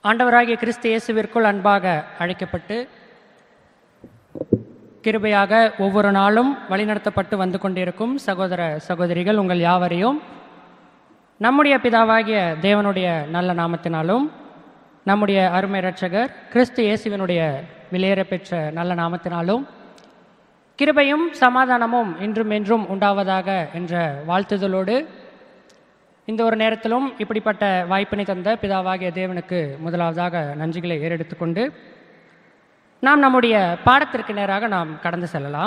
ஆண்டவராகிய கிறிஸ்து இயேசுவிற்குள் அன்பாக அழைக்கப்பட்டு கிருபையாக ஒவ்வொரு நாளும் வழிநடத்தப்பட்டு வந்து கொண்டிருக்கும் சகோதர சகோதரிகள் உங்கள் யாவரையும் நம்முடைய பிதாவாகிய தேவனுடைய நல்ல நாமத்தினாலும் நம்முடைய அருமை இரட்சகர் கிறிஸ்து இயேசுவினுடைய விலையேற பெற்ற நல்ல நாமத்தினாலும் கிருபையும் சமாதானமும் இன்றும் என்றும் உண்டாவதாக என்ற வாழ்த்துதலோடு இந்த ஒரு நேரத்திலும் இப்படிப்பட்ட வாய்ப்பினை தந்த பிதாவாகிய தேவனுக்கு முதலாவதாக நன்றிகளை ஏறெடுத்துக்கொண்டு நாம் நம்முடைய பாடத்திற்கு நேராக நாம் கடந்து செல்லலாம்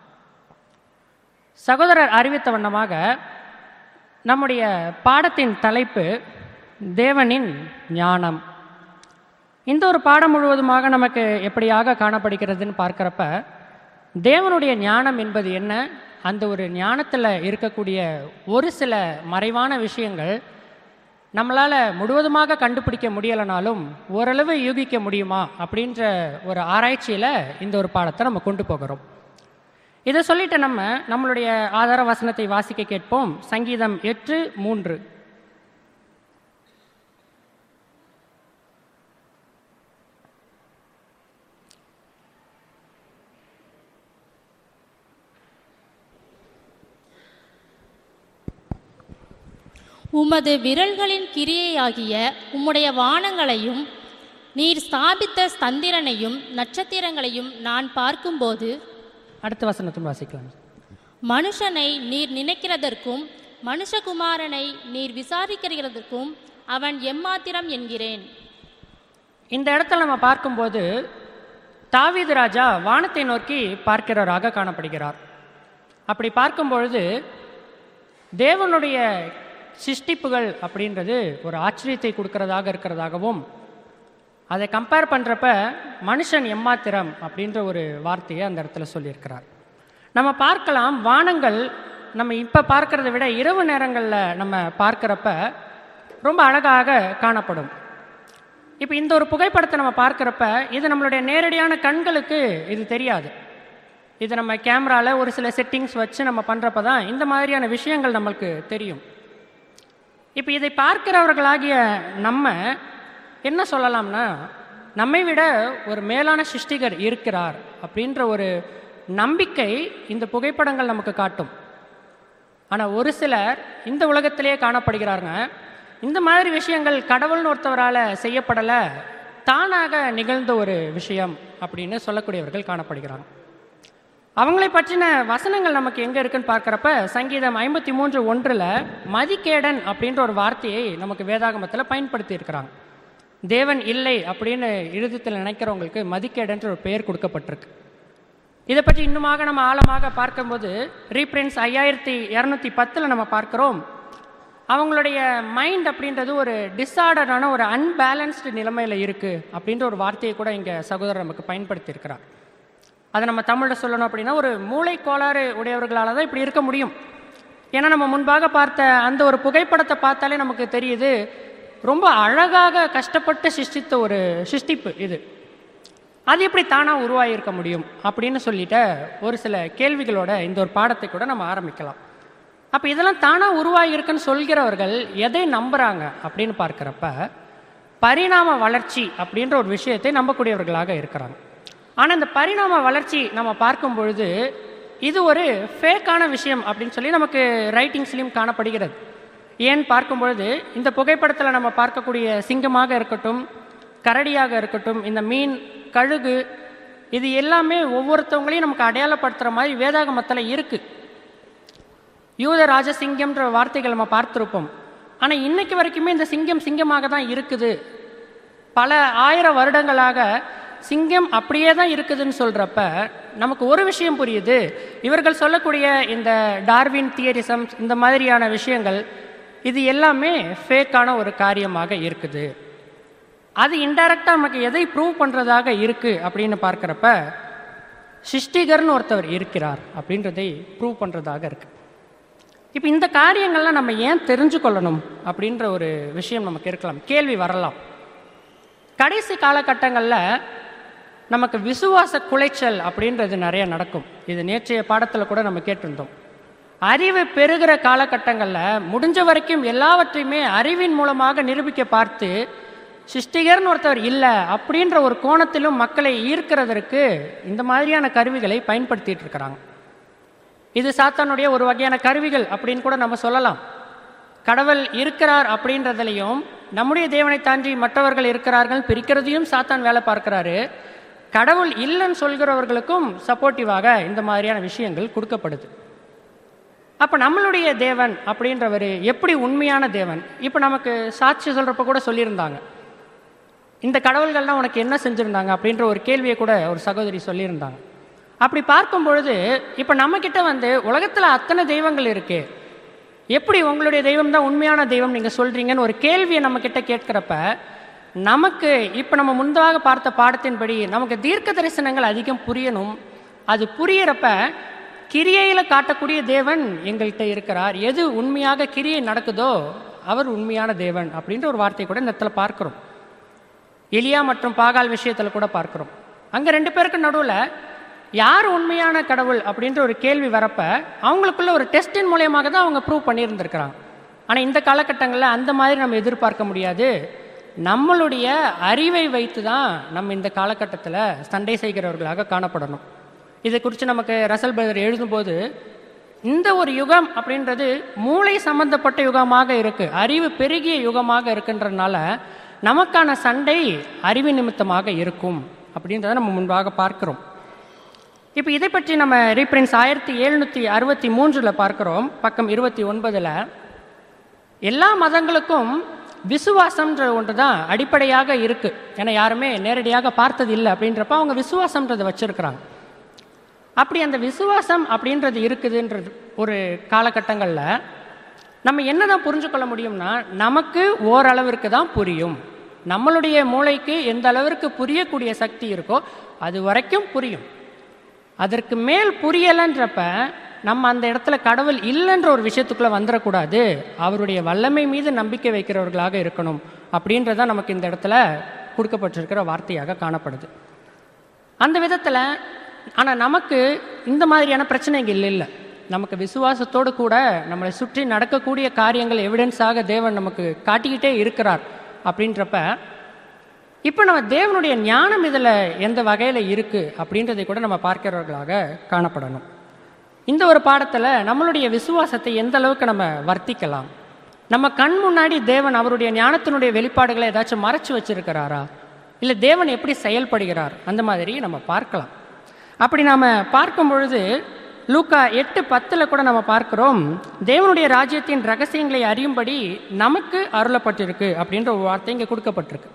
சகோதரர் அறிவித்த வண்ணமாக நம்முடைய பாடத்தின் தலைப்பு தேவனின் ஞானம் இந்த ஒரு பாடம் முழுவதுமாக நமக்கு எப்படியாக காணப்படுகிறதுன்னு பார்க்குறப்ப தேவனுடைய ஞானம் என்பது என்ன அந்த ஒரு ஞானத்தில் இருக்கக்கூடிய ஒரு சில மறைவான விஷயங்கள் நம்மளால் முழுவதுமாக கண்டுபிடிக்க முடியலைனாலும் ஓரளவு யூகிக்க முடியுமா அப்படின்ற ஒரு ஆராய்ச்சியில் இந்த ஒரு பாடத்தை நம்ம கொண்டு போகிறோம் இதை சொல்லிட்டு நம்ம நம்மளுடைய ஆதார வசனத்தை வாசிக்க கேட்போம் சங்கீதம் எட்டு மூன்று உமது விரல்களின் கிரியையாகிய உம்முடைய வானங்களையும் நீர் ஸ்தாபித்த ஸ்தந்திரனையும் நட்சத்திரங்களையும் நான் பார்க்கும்போது அடுத்த வசனத்தையும் வாசிக்கலாம் மனுஷனை நீர் நினைக்கிறதற்கும் மனுஷகுமாரனை நீர் விசாரிக்கிறதற்கும் அவன் எம்மாத்திரம் என்கிறேன் இந்த இடத்துல நம்ம பார்க்கும்போது தாவீது ராஜா வானத்தை நோக்கி பார்க்கிறவராக காணப்படுகிறார் அப்படி பார்க்கும் பொழுது தேவனுடைய சிருஷ்டிப்புகள் அப்படின்றது ஒரு ஆச்சரியத்தை கொடுக்கறதாக இருக்கிறதாகவும் அதை கம்பேர் பண்ணுறப்ப மனுஷன் எம்மாத்திரம் அப்படின்ற ஒரு வார்த்தையை அந்த இடத்துல சொல்லியிருக்கிறார் நம்ம பார்க்கலாம் வானங்கள் நம்ம இப்போ பார்க்கறத விட இரவு நேரங்களில் நம்ம பார்க்குறப்ப ரொம்ப அழகாக காணப்படும் இப்போ இந்த ஒரு புகைப்படத்தை நம்ம பார்க்குறப்ப இது நம்மளுடைய நேரடியான கண்களுக்கு இது தெரியாது இது நம்ம கேமராவில் ஒரு சில செட்டிங்ஸ் வச்சு நம்ம பண்ணுறப்ப தான் இந்த மாதிரியான விஷயங்கள் நம்மளுக்கு தெரியும் இப்போ இதை பார்க்கிறவர்களாகிய நம்ம என்ன சொல்லலாம்னா நம்மை விட ஒரு மேலான சிருஷ்டிகர் இருக்கிறார் அப்படின்ற ஒரு நம்பிக்கை இந்த புகைப்படங்கள் நமக்கு காட்டும் ஆனால் ஒரு சிலர் இந்த உலகத்திலேயே காணப்படுகிறாருங்க இந்த மாதிரி விஷயங்கள் கடவுள்னு ஒருத்தவரால் செய்யப்படலை தானாக நிகழ்ந்த ஒரு விஷயம் அப்படின்னு சொல்லக்கூடியவர்கள் காணப்படுகிறாங்க அவங்களை பற்றின வசனங்கள் நமக்கு எங்கே இருக்குன்னு பார்க்குறப்ப சங்கீதம் ஐம்பத்தி மூன்று ஒன்றில் மதிகேடன் அப்படின்ற ஒரு வார்த்தையை நமக்கு வேதாகமத்தில் பயன்படுத்தி இருக்கிறாங்க தேவன் இல்லை அப்படின்னு இறுதித்தில் நினைக்கிறவங்களுக்கு மதிக்கேடன்ற ஒரு பெயர் கொடுக்கப்பட்டிருக்கு இதை பற்றி இன்னுமாக நம்ம ஆழமாக பார்க்கும்போது ரீப்ரின்ஸ் ஐயாயிரத்தி இரநூத்தி பத்தில் நம்ம பார்க்குறோம் அவங்களுடைய மைண்ட் அப்படின்றது ஒரு டிஸார்டரான ஒரு அன்பேலன்ஸ்டு நிலைமையில் இருக்குது அப்படின்ற ஒரு வார்த்தையை கூட இங்கே சகோதரர் நமக்கு பயன்படுத்தி இருக்கிறார் அதை நம்ம தமிழில் சொல்லணும் அப்படின்னா ஒரு மூளை கோளாறு உடையவர்களால் தான் இப்படி இருக்க முடியும் ஏன்னா நம்ம முன்பாக பார்த்த அந்த ஒரு புகைப்படத்தை பார்த்தாலே நமக்கு தெரியுது ரொம்ப அழகாக கஷ்டப்பட்டு சிருஷ்டித்த ஒரு சிருஷ்டிப்பு இது அது எப்படி தானாக உருவாகியிருக்க முடியும் அப்படின்னு சொல்லிட்டு ஒரு சில கேள்விகளோட இந்த ஒரு பாடத்தை கூட நம்ம ஆரம்பிக்கலாம் அப்போ இதெல்லாம் தானாக உருவாகியிருக்குன்னு சொல்கிறவர்கள் எதை நம்புகிறாங்க அப்படின்னு பார்க்குறப்ப பரிணாம வளர்ச்சி அப்படின்ற ஒரு விஷயத்தை நம்பக்கூடியவர்களாக இருக்கிறாங்க ஆனால் இந்த பரிணாம வளர்ச்சி நம்ம பார்க்கும் பொழுது இது ஒரு ஃபேக்கான விஷயம் அப்படின்னு சொல்லி நமக்கு ரைட்டிங்ஸ்லையும் காணப்படுகிறது ஏன் பார்க்கும் பொழுது இந்த புகைப்படத்தில் நம்ம பார்க்கக்கூடிய சிங்கமாக இருக்கட்டும் கரடியாக இருக்கட்டும் இந்த மீன் கழுகு இது எல்லாமே ஒவ்வொருத்தவங்களையும் நமக்கு அடையாளப்படுத்துகிற மாதிரி வேதாகமத்தில் இருக்குது யூத ராஜசிங்கம்ன்ற வார்த்தைகள் நம்ம பார்த்துருப்போம் ஆனால் இன்னைக்கு வரைக்குமே இந்த சிங்கம் சிங்கமாக தான் இருக்குது பல ஆயிரம் வருடங்களாக சிங்கம் அப்படியே தான் இருக்குதுன்னு சொல்கிறப்ப நமக்கு ஒரு விஷயம் புரியுது இவர்கள் சொல்லக்கூடிய இந்த டார்வின் தியரிசம் இந்த மாதிரியான விஷயங்கள் இது எல்லாமே ஃபேக்கான ஒரு காரியமாக இருக்குது அது இன்டைரக்டாக நமக்கு எதை ப்ரூவ் பண்ணுறதாக இருக்குது அப்படின்னு பார்க்குறப்ப சிருஷ்டிகர்னு ஒருத்தவர் இருக்கிறார் அப்படின்றதை ப்ரூவ் பண்ணுறதாக இருக்குது இப்போ இந்த காரியங்கள்லாம் நம்ம ஏன் தெரிஞ்சு கொள்ளணும் அப்படின்ற ஒரு விஷயம் நமக்கு இருக்கலாம் கேள்வி வரலாம் கடைசி காலகட்டங்களில் நமக்கு விசுவாச குலைச்சல் அப்படின்றது நிறைய நடக்கும் இது நேற்றைய பாடத்தில் கூட நம்ம கேட்டிருந்தோம் அறிவு பெறுகிற காலகட்டங்களில் முடிஞ்ச வரைக்கும் எல்லாவற்றையுமே அறிவின் மூலமாக நிரூபிக்க பார்த்து சிருஷ்டிகர்னு ஒருத்தவர் இல்லை அப்படின்ற ஒரு கோணத்திலும் மக்களை ஈர்க்கிறதற்கு இந்த மாதிரியான கருவிகளை பயன்படுத்திட்டு இருக்கிறாங்க இது சாத்தானுடைய ஒரு வகையான கருவிகள் அப்படின்னு கூட நம்ம சொல்லலாம் கடவுள் இருக்கிறார் அப்படின்றதுலையும் நம்முடைய தேவனை தாண்டி மற்றவர்கள் இருக்கிறார்கள் பிரிக்கிறதையும் சாத்தான் வேலை பார்க்கிறாரு கடவுள் இல்லைன்னு சொல்கிறவர்களுக்கும் சப்போர்ட்டிவாக இந்த மாதிரியான விஷயங்கள் கொடுக்கப்படுது அப்போ நம்மளுடைய தேவன் அப்படின்றவர் எப்படி உண்மையான தேவன் இப்போ நமக்கு சாட்சி சொல்கிறப்ப கூட சொல்லியிருந்தாங்க இந்த கடவுள்கள்லாம் உனக்கு என்ன செஞ்சுருந்தாங்க அப்படின்ற ஒரு கேள்வியை கூட ஒரு சகோதரி சொல்லியிருந்தாங்க அப்படி பார்க்கும் பொழுது இப்போ நம்மக்கிட்ட வந்து உலகத்தில் அத்தனை தெய்வங்கள் இருக்கு எப்படி உங்களுடைய தெய்வம் தான் உண்மையான தெய்வம் நீங்கள் சொல்கிறீங்கன்னு ஒரு கேள்வியை நம்மக்கிட்ட கேட்குறப்ப நமக்கு இப்போ நம்ம முன்பாக பார்த்த பாடத்தின்படி நமக்கு தீர்க்க தரிசனங்கள் அதிகம் புரியணும் அது புரியறப்ப கிரியையில் காட்டக்கூடிய தேவன் எங்கள்கிட்ட இருக்கிறார் எது உண்மையாக கிரியை நடக்குதோ அவர் உண்மையான தேவன் அப்படின்ற ஒரு வார்த்தையை கூட இந்த இடத்துல பார்க்குறோம் எலியா மற்றும் பாகால் விஷயத்தில் கூட பார்க்குறோம் அங்கே ரெண்டு பேருக்கு நடுவில் யார் உண்மையான கடவுள் அப்படின்ற ஒரு கேள்வி வரப்ப அவங்களுக்குள்ள ஒரு டெஸ்டின் மூலியமாக தான் அவங்க ப்ரூவ் பண்ணியிருந்திருக்கிறாங்க ஆனால் இந்த காலகட்டங்களில் அந்த மாதிரி நம்ம எதிர்பார்க்க முடியாது நம்மளுடைய அறிவை வைத்து தான் நம்ம இந்த காலகட்டத்தில் சண்டை செய்கிறவர்களாக காணப்படணும் இதை குறித்து நமக்கு ரசல் பிரதர் எழுதும்போது இந்த ஒரு யுகம் அப்படின்றது மூளை சம்பந்தப்பட்ட யுகமாக இருக்கு அறிவு பெருகிய யுகமாக இருக்குன்றதுனால நமக்கான சண்டை அறிவு நிமித்தமாக இருக்கும் அப்படின்றத நம்ம முன்பாக பார்க்கிறோம் இப்போ இதை பற்றி நம்ம ரீப்ரின்ஸ் ஆயிரத்தி எழுநூற்றி அறுபத்தி மூன்றில் பார்க்குறோம் பக்கம் இருபத்தி ஒன்பதில் எல்லா மதங்களுக்கும் விசுவாசம்ன்ற ஒன்று தான் அடிப்படையாக இருக்குது ஏன்னா யாருமே நேரடியாக பார்த்தது இல்லை அப்படின்றப்ப அவங்க விசுவாசம்ன்றதை வச்சுருக்கிறாங்க அப்படி அந்த விசுவாசம் அப்படின்றது இருக்குதுன்றது ஒரு காலகட்டங்களில் நம்ம என்ன தான் புரிஞ்சு கொள்ள முடியும்னா நமக்கு ஓரளவிற்கு தான் புரியும் நம்மளுடைய மூளைக்கு எந்த அளவிற்கு புரியக்கூடிய சக்தி இருக்கோ அது வரைக்கும் புரியும் அதற்கு மேல் புரியலைன்றப்ப நம்ம அந்த இடத்துல கடவுள் இல்லைன்ற ஒரு விஷயத்துக்குள்ளே வந்துடக்கூடாது அவருடைய வல்லமை மீது நம்பிக்கை வைக்கிறவர்களாக இருக்கணும் அப்படின்றதான் நமக்கு இந்த இடத்துல கொடுக்கப்பட்டிருக்கிற வார்த்தையாக காணப்படுது அந்த விதத்தில் ஆனால் நமக்கு இந்த மாதிரியான பிரச்சனைகள் இல்லை நமக்கு விசுவாசத்தோடு கூட நம்மளை சுற்றி நடக்கக்கூடிய காரியங்கள் எவிடன்ஸாக தேவன் நமக்கு காட்டிக்கிட்டே இருக்கிறார் அப்படின்றப்ப இப்போ நம்ம தேவனுடைய ஞானம் இதில் எந்த வகையில் இருக்குது அப்படின்றதை கூட நம்ம பார்க்கிறவர்களாக காணப்படணும் இந்த ஒரு பாடத்தில் நம்மளுடைய விசுவாசத்தை எந்த அளவுக்கு நம்ம வர்த்திக்கலாம் நம்ம கண் முன்னாடி தேவன் அவருடைய ஞானத்தினுடைய வெளிப்பாடுகளை ஏதாச்சும் மறைச்சு வச்சிருக்கிறாரா இல்லை தேவன் எப்படி செயல்படுகிறார் அந்த மாதிரி நம்ம பார்க்கலாம் அப்படி நாம் பார்க்கும் பொழுது லூக்கா எட்டு பத்தில் கூட நம்ம பார்க்கிறோம் தேவனுடைய ராஜ்யத்தின் ரகசியங்களை அறியும்படி நமக்கு அருளப்பட்டிருக்கு அப்படின்ற ஒரு வார்த்தை இங்கே கொடுக்கப்பட்டிருக்கு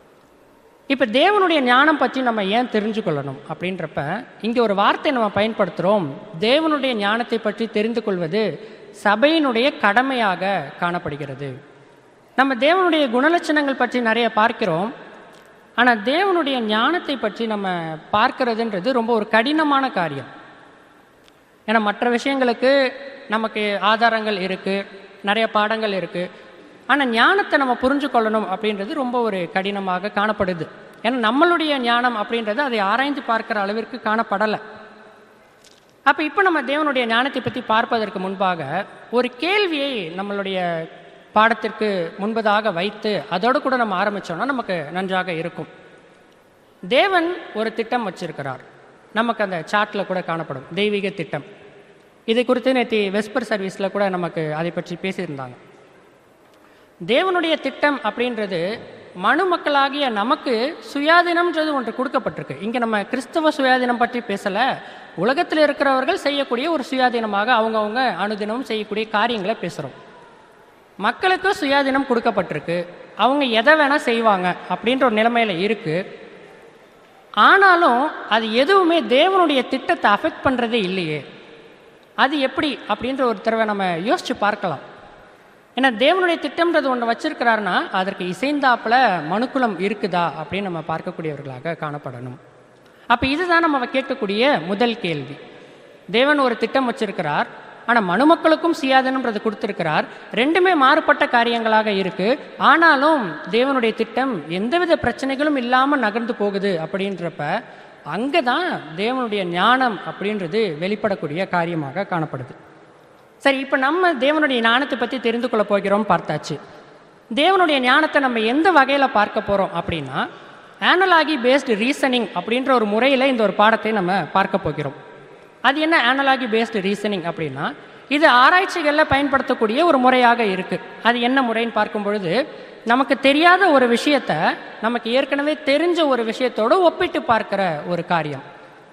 இப்போ தேவனுடைய ஞானம் பற்றி நம்ம ஏன் தெரிஞ்சு கொள்ளணும் அப்படின்றப்ப இங்கே ஒரு வார்த்தை நம்ம பயன்படுத்துகிறோம் தேவனுடைய ஞானத்தை பற்றி தெரிந்து கொள்வது சபையினுடைய கடமையாக காணப்படுகிறது நம்ம தேவனுடைய குணலட்சணங்கள் பற்றி நிறைய பார்க்கிறோம் ஆனால் தேவனுடைய ஞானத்தை பற்றி நம்ம பார்க்கறதுன்றது ரொம்ப ஒரு கடினமான காரியம் ஏன்னா மற்ற விஷயங்களுக்கு நமக்கு ஆதாரங்கள் இருக்குது நிறைய பாடங்கள் இருக்குது ஆனால் ஞானத்தை நம்ம புரிஞ்சு கொள்ளணும் அப்படின்றது ரொம்ப ஒரு கடினமாக காணப்படுது ஏன்னா நம்மளுடைய ஞானம் அப்படின்றது அதை ஆராய்ந்து பார்க்குற அளவிற்கு காணப்படலை அப்போ இப்போ நம்ம தேவனுடைய ஞானத்தை பற்றி பார்ப்பதற்கு முன்பாக ஒரு கேள்வியை நம்மளுடைய பாடத்திற்கு முன்பதாக வைத்து அதோடு கூட நம்ம ஆரம்பித்தோம்னா நமக்கு நன்றாக இருக்கும் தேவன் ஒரு திட்டம் வச்சிருக்கிறார் நமக்கு அந்த சார்ட்டில் கூட காணப்படும் தெய்வீக திட்டம் இதை குறித்து நேற்று வெஸ்பர் சர்வீஸில் கூட நமக்கு அதை பற்றி பேசியிருந்தாங்க தேவனுடைய திட்டம் அப்படின்றது மனு மக்களாகிய நமக்கு சுயாதீனம்ன்றது ஒன்று கொடுக்கப்பட்டிருக்கு இங்கே நம்ம கிறிஸ்தவ சுயாதீனம் பற்றி பேசலை உலகத்தில் இருக்கிறவர்கள் செய்யக்கூடிய ஒரு சுயாதீனமாக அவங்கவுங்க அனுதினமும் செய்யக்கூடிய காரியங்களை பேசுகிறோம் மக்களுக்கு சுயாதீனம் கொடுக்கப்பட்டிருக்கு அவங்க எதை வேணால் செய்வாங்க அப்படின்ற ஒரு நிலைமையில் இருக்குது ஆனாலும் அது எதுவுமே தேவனுடைய திட்டத்தை அஃபெக்ட் பண்ணுறதே இல்லையே அது எப்படி அப்படின்ற ஒரு தடவை நம்ம யோசித்து பார்க்கலாம் ஏன்னா தேவனுடைய திட்டம்ன்றது ஒன்று வச்சிருக்கிறாருன்னா அதற்கு இசைந்தாப்புல மனுக்குலம் இருக்குதா அப்படின்னு நம்ம பார்க்கக்கூடியவர்களாக காணப்படணும் அப்போ இதுதான் நம்ம கேட்கக்கூடிய முதல் கேள்வி தேவன் ஒரு திட்டம் வச்சிருக்கிறார் ஆனால் மனுமக்களுக்கும் சுயாதீனம்ன்றது கொடுத்துருக்கிறார் ரெண்டுமே மாறுபட்ட காரியங்களாக இருக்கு ஆனாலும் தேவனுடைய திட்டம் எந்தவித பிரச்சனைகளும் இல்லாமல் நகர்ந்து போகுது அப்படின்றப்ப அங்கே தான் தேவனுடைய ஞானம் அப்படின்றது வெளிப்படக்கூடிய காரியமாக காணப்படுது சரி இப்போ நம்ம தேவனுடைய ஞானத்தை பற்றி தெரிந்து கொள்ள போகிறோம் பார்த்தாச்சு தேவனுடைய ஞானத்தை நம்ம எந்த வகையில் பார்க்க போகிறோம் அப்படின்னா ஆனலாகி பேஸ்டு ரீசனிங் அப்படின்ற ஒரு முறையில் இந்த ஒரு பாடத்தை நம்ம பார்க்க போகிறோம் அது என்ன ஆனலாகி பேஸ்டு ரீசனிங் அப்படின்னா இது ஆராய்ச்சிகளில் பயன்படுத்தக்கூடிய ஒரு முறையாக இருக்குது அது என்ன முறைன்னு பார்க்கும் பொழுது நமக்கு தெரியாத ஒரு விஷயத்தை நமக்கு ஏற்கனவே தெரிஞ்ச ஒரு விஷயத்தோடு ஒப்பிட்டு பார்க்கிற ஒரு காரியம்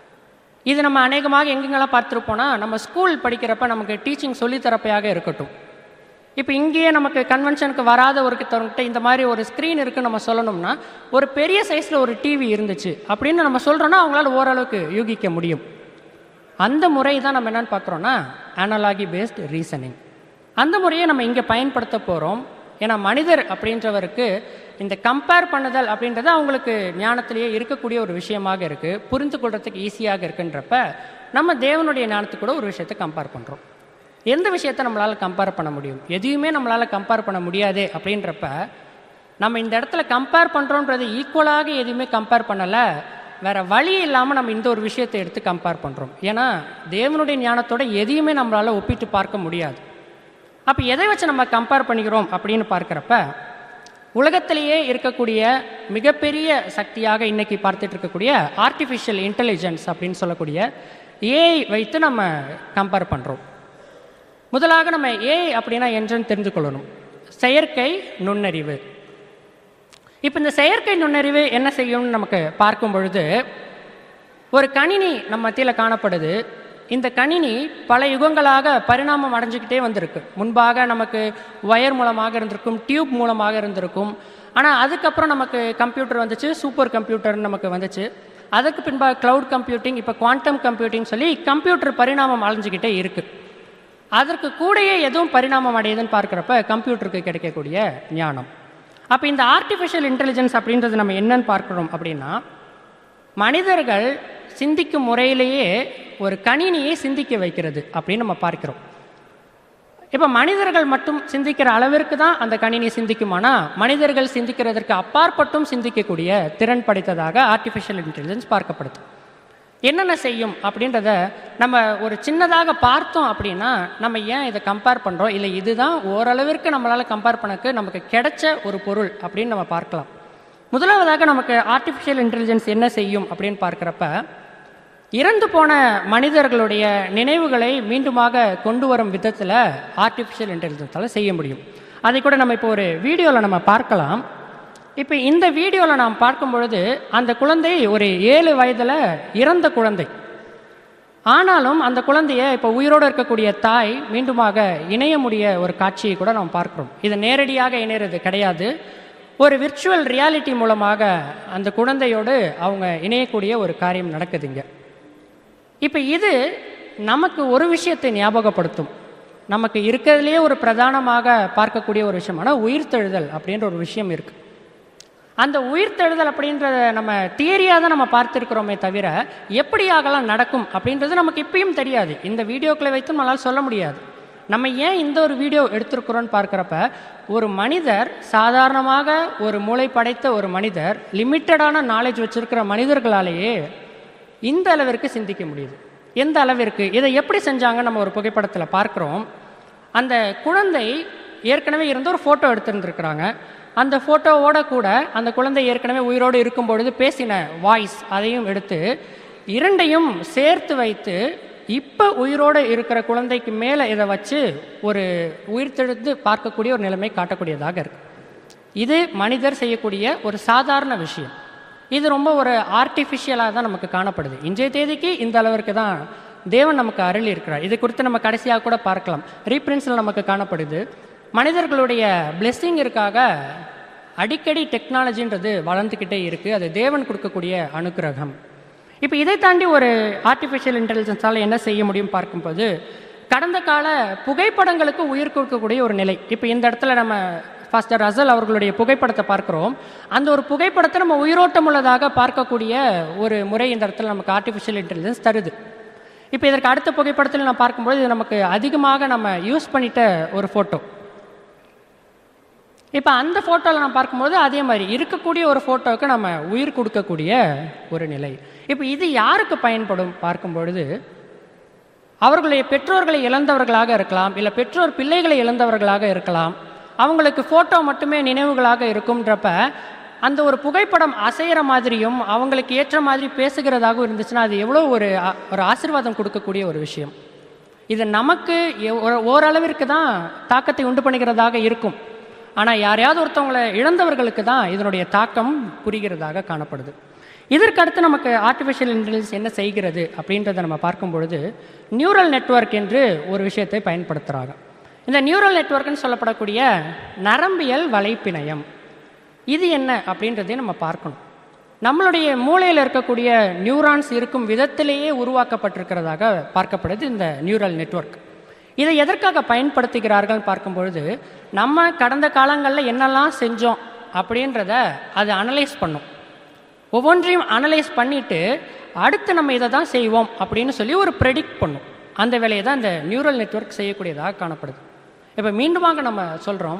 இது நம்ம அநேகமாக எங்கெங்கெல்லாம் பார்த்துருப்போம்னா நம்ம ஸ்கூல் படிக்கிறப்ப நமக்கு டீச்சிங் சொல்லித்தரப்பையாக இருக்கட்டும் இப்போ இங்கேயே நமக்கு கன்வென்ஷனுக்கு வராத ஒருத்தவங்கிட்ட இந்த மாதிரி ஒரு ஸ்க்ரீன் இருக்குன்னு நம்ம சொல்லணும்னா ஒரு பெரிய சைஸில் ஒரு டிவி இருந்துச்சு அப்படின்னு நம்ம சொல்கிறோன்னா அவங்களால ஓரளவுக்கு யூகிக்க முடியும் அந்த முறை தான் நம்ம என்னன்னு பார்க்குறோன்னா அனலாகி பேஸ்ட் ரீசனிங் அந்த முறையை நம்ம இங்கே பயன்படுத்த போகிறோம் ஏன்னா மனிதர் அப்படின்றவருக்கு இந்த கம்பேர் பண்ணுதல் அப்படின்றது அவங்களுக்கு ஞானத்திலேயே இருக்கக்கூடிய ஒரு விஷயமாக இருக்குது புரிந்து கொள்றதுக்கு ஈஸியாக இருக்குன்றப்ப நம்ம தேவனுடைய ஞானத்துக்கு கூட ஒரு விஷயத்தை கம்பேர் பண்ணுறோம் எந்த விஷயத்தை நம்மளால் கம்பேர் பண்ண முடியும் எதையுமே நம்மளால் கம்பேர் பண்ண முடியாதே அப்படின்றப்ப நம்ம இந்த இடத்துல கம்பேர் பண்ணுறோன்றது ஈக்குவலாக எதுவுமே கம்பேர் பண்ணலை வேற வழி இல்லாமல் நம்ம இந்த ஒரு விஷயத்தை எடுத்து கம்பேர் பண்ணுறோம் ஏன்னா தேவனுடைய ஞானத்தோட எதையுமே நம்மளால் ஒப்பிட்டு பார்க்க முடியாது அப்போ எதை வச்சு நம்ம கம்பேர் பண்ணிக்கிறோம் அப்படின்னு பார்க்குறப்ப உலகத்திலேயே இருக்கக்கூடிய மிகப்பெரிய சக்தியாக இன்னைக்கு பார்த்துட்டு இருக்கக்கூடிய ஆர்டிஃபிஷியல் இன்டெலிஜென்ஸ் அப்படின்னு சொல்லக்கூடிய ஏஐ வைத்து நம்ம கம்பேர் பண்ணுறோம் முதலாக நம்ம ஏஐ அப்படின்னா என்னன்னு தெரிந்து கொள்ளணும் செயற்கை நுண்ணறிவு இப்போ இந்த செயற்கை நுண்ணறிவு என்ன செய்யும்னு நமக்கு பார்க்கும் பொழுது ஒரு கணினி நம்ம மத்தியில் காணப்படுது இந்த கணினி பல யுகங்களாக பரிணாமம் அடைஞ்சுக்கிட்டே வந்திருக்கு முன்பாக நமக்கு ஒயர் மூலமாக இருந்திருக்கும் டியூப் மூலமாக இருந்திருக்கும் ஆனால் அதுக்கப்புறம் நமக்கு கம்ப்யூட்டர் வந்துச்சு சூப்பர் கம்ப்யூட்டர்னு நமக்கு வந்துச்சு அதுக்கு பின்பாக க்ளவுட் கம்ப்யூட்டிங் இப்போ குவாண்டம் கம்ப்யூட்டிங் சொல்லி கம்ப்யூட்டர் பரிணாமம் அடைஞ்சுக்கிட்டே இருக்குது அதற்கு கூடயே எதுவும் பரிணாமம் அடையுதுன்னு பார்க்குறப்ப கம்ப்யூட்டருக்கு கிடைக்கக்கூடிய ஞானம் அப்போ இந்த ஆர்டிஃபிஷியல் இன்டெலிஜென்ஸ் அப்படின்றது நம்ம என்னன்னு பார்க்குறோம் அப்படின்னா மனிதர்கள் சிந்திக்கும் முறையிலேயே ஒரு கணினியை சிந்திக்க வைக்கிறது அப்படின்னு நம்ம பார்க்கிறோம் இப்போ மனிதர்கள் மட்டும் சிந்திக்கிற அளவிற்கு தான் அந்த கணினி சிந்திக்குமானா மனிதர்கள் சிந்திக்கிறதற்கு அப்பாற்பட்டும் சிந்திக்கக்கூடிய திறன் படைத்ததாக ஆர்டிஃபிஷியல் இன்டெலிஜென்ஸ் பார்க்கப்படுது என்னென்ன செய்யும் அப்படின்றத நம்ம ஒரு சின்னதாக பார்த்தோம் அப்படின்னா நம்ம ஏன் இதை கம்பேர் பண்ணுறோம் இல்லை இதுதான் ஓரளவிற்கு நம்மளால் கம்பேர் பண்ணக்கு நமக்கு கிடைச்ச ஒரு பொருள் அப்படின்னு நம்ம பார்க்கலாம் முதலாவதாக நமக்கு ஆர்டிஃபிஷியல் இன்டெலிஜென்ஸ் என்ன செய்யும் அப்படின்னு பார்க்குறப்ப இறந்து போன மனிதர்களுடைய நினைவுகளை மீண்டுமாக கொண்டு வரும் விதத்தில் ஆர்டிஃபிஷியல் இன்டெலிஜென்ஸால் செய்ய முடியும் அதை கூட நம்ம இப்போ ஒரு வீடியோவில் நம்ம பார்க்கலாம் இப்போ இந்த வீடியோவில் நாம் பார்க்கும் பொழுது அந்த குழந்தை ஒரு ஏழு வயதில் இறந்த குழந்தை ஆனாலும் அந்த குழந்தைய இப்போ உயிரோடு இருக்கக்கூடிய தாய் மீண்டுமாக இணைய முடிய ஒரு காட்சியை கூட நாம் பார்க்கிறோம் இது நேரடியாக இணையிறது கிடையாது ஒரு விர்ச்சுவல் ரியாலிட்டி மூலமாக அந்த குழந்தையோடு அவங்க இணையக்கூடிய ஒரு காரியம் நடக்குதுங்க இப்போ இது நமக்கு ஒரு விஷயத்தை ஞாபகப்படுத்தும் நமக்கு இருக்கிறதுலேயே ஒரு பிரதானமாக பார்க்கக்கூடிய ஒரு விஷயமான உயிர்த்தெழுதல் அப்படின்ற ஒரு விஷயம் இருக்குது அந்த உயிர்த்தெழுதல் அப்படின்றத நம்ம தியரியாக தான் நம்ம பார்த்துருக்கிறோமே தவிர எப்படியாகலாம் நடக்கும் அப்படின்றது நமக்கு இப்பயும் தெரியாது இந்த வீடியோக்களை வைத்து நம்மளால் சொல்ல முடியாது நம்ம ஏன் இந்த ஒரு வீடியோ எடுத்திருக்கிறோன்னு பார்க்குறப்ப ஒரு மனிதர் சாதாரணமாக ஒரு மூளை படைத்த ஒரு மனிதர் லிமிட்டடான நாலேஜ் வச்சிருக்கிற மனிதர்களாலேயே இந்த அளவிற்கு சிந்திக்க முடியுது எந்த அளவிற்கு இதை எப்படி செஞ்சாங்கன்னு நம்ம ஒரு புகைப்படத்தில் பார்க்குறோம் அந்த குழந்தை ஏற்கனவே இருந்த ஒரு ஃபோட்டோ எடுத்துருந்துருக்குறாங்க அந்த ஃபோட்டோவோட கூட அந்த குழந்தை ஏற்கனவே உயிரோடு இருக்கும் பொழுது பேசின வாய்ஸ் அதையும் எடுத்து இரண்டையும் சேர்த்து வைத்து இப்போ உயிரோடு இருக்கிற குழந்தைக்கு மேலே இதை வச்சு ஒரு உயிர்த்தெழுத்து பார்க்கக்கூடிய ஒரு நிலைமை காட்டக்கூடியதாக இருக்கு இது மனிதர் செய்யக்கூடிய ஒரு சாதாரண விஷயம் இது ரொம்ப ஒரு ஆர்டிஃபிஷியலாக தான் நமக்கு காணப்படுது இன்றைய தேதிக்கு இந்த அளவிற்கு தான் தேவன் நமக்கு அருளி இருக்கிறார் இது குறித்து நம்ம கடைசியாக கூட பார்க்கலாம் ரீப்ரின்ஸில் நமக்கு காணப்படுது மனிதர்களுடைய பிளெஸ்ஸிங்கிற்காக அடிக்கடி டெக்னாலஜின்றது வளர்ந்துக்கிட்டே இருக்குது அது தேவன் கொடுக்கக்கூடிய அனுக்கிரகம் இப்போ இதை தாண்டி ஒரு ஆர்டிஃபிஷியல் இன்டெலிஜென்ஸால் என்ன செய்ய முடியும் பார்க்கும்போது கடந்த கால புகைப்படங்களுக்கு உயிர் கொடுக்கக்கூடிய ஒரு நிலை இப்போ இந்த இடத்துல நம்ம ஃபாஸ்டர் ரசல் அவர்களுடைய புகைப்படத்தை பார்க்குறோம் அந்த ஒரு புகைப்படத்தை நம்ம உயிரோட்டம் உள்ளதாக பார்க்கக்கூடிய ஒரு முறை இந்த இடத்துல நமக்கு ஆர்டிஃபிஷியல் இன்டெலிஜென்ஸ் தருது இப்போ இதற்கு அடுத்த புகைப்படத்தில் நான் பார்க்கும்போது இது நமக்கு அதிகமாக நம்ம யூஸ் பண்ணிட்ட ஒரு ஃபோட்டோ இப்போ அந்த ஃபோட்டோவில் நான் பார்க்கும்போது அதே மாதிரி இருக்கக்கூடிய ஒரு ஃபோட்டோவுக்கு நம்ம உயிர் கொடுக்கக்கூடிய ஒரு நிலை இப்போ இது யாருக்கு பயன்படும் பார்க்கும் பொழுது அவர்களுடைய பெற்றோர்களை இழந்தவர்களாக இருக்கலாம் இல்லை பெற்றோர் பிள்ளைகளை இழந்தவர்களாக இருக்கலாம் அவங்களுக்கு ஃபோட்டோ மட்டுமே நினைவுகளாக இருக்கும்ன்றப்ப அந்த ஒரு புகைப்படம் அசைகிற மாதிரியும் அவங்களுக்கு ஏற்ற மாதிரி பேசுகிறதாகவும் இருந்துச்சுன்னா அது எவ்வளோ ஒரு ஆ- ஒரு ஆசீர்வாதம் கொடுக்கக்கூடிய ஒரு விஷயம் இது நமக்கு எ- ஒரு- ஓரளவிற்கு தான் தாக்கத்தை உண்டு பண்ணுகிறதாக இருக்கும் ஆனால் யாரையாவது ஒருத்தவங்களை இழந்தவர்களுக்கு தான் இதனுடைய தாக்கம் புரிகிறதாக காணப்படுது இதற்கு அடுத்து நமக்கு ஆர்டிஃபிஷியல் இன்டெலிஜென்ஸ் என்ன செய்கிறது அப்படின்றத நம்ம பார்க்கும் பொழுது நியூரல் நெட்வொர்க் என்று ஒரு விஷயத்தை பயன்படுத்துகிறாங்க இந்த நியூரல் நெட்வொர்க்னு சொல்லப்படக்கூடிய நரம்பியல் வலைப்பிணையம் இது என்ன அப்படின்றதையும் நம்ம பார்க்கணும் நம்மளுடைய மூளையில் இருக்கக்கூடிய நியூரான்ஸ் இருக்கும் விதத்திலேயே உருவாக்கப்பட்டிருக்கிறதாக பார்க்கப்படுது இந்த நியூரல் நெட்வொர்க் இதை எதற்காக பயன்படுத்துகிறார்கள் பார்க்கும்பொழுது நம்ம கடந்த காலங்களில் என்னெல்லாம் செஞ்சோம் அப்படின்றத அது அனலைஸ் பண்ணும் ஒவ்வொன்றையும் அனலைஸ் பண்ணிட்டு அடுத்து நம்ம இதை தான் செய்வோம் அப்படின்னு சொல்லி ஒரு ப்ரெடிக்ட் பண்ணும் அந்த வேலையை தான் இந்த நியூரல் நெட்வொர்க் செய்யக்கூடியதாக காணப்படுது இப்போ மீண்டுமாக நம்ம சொல்கிறோம்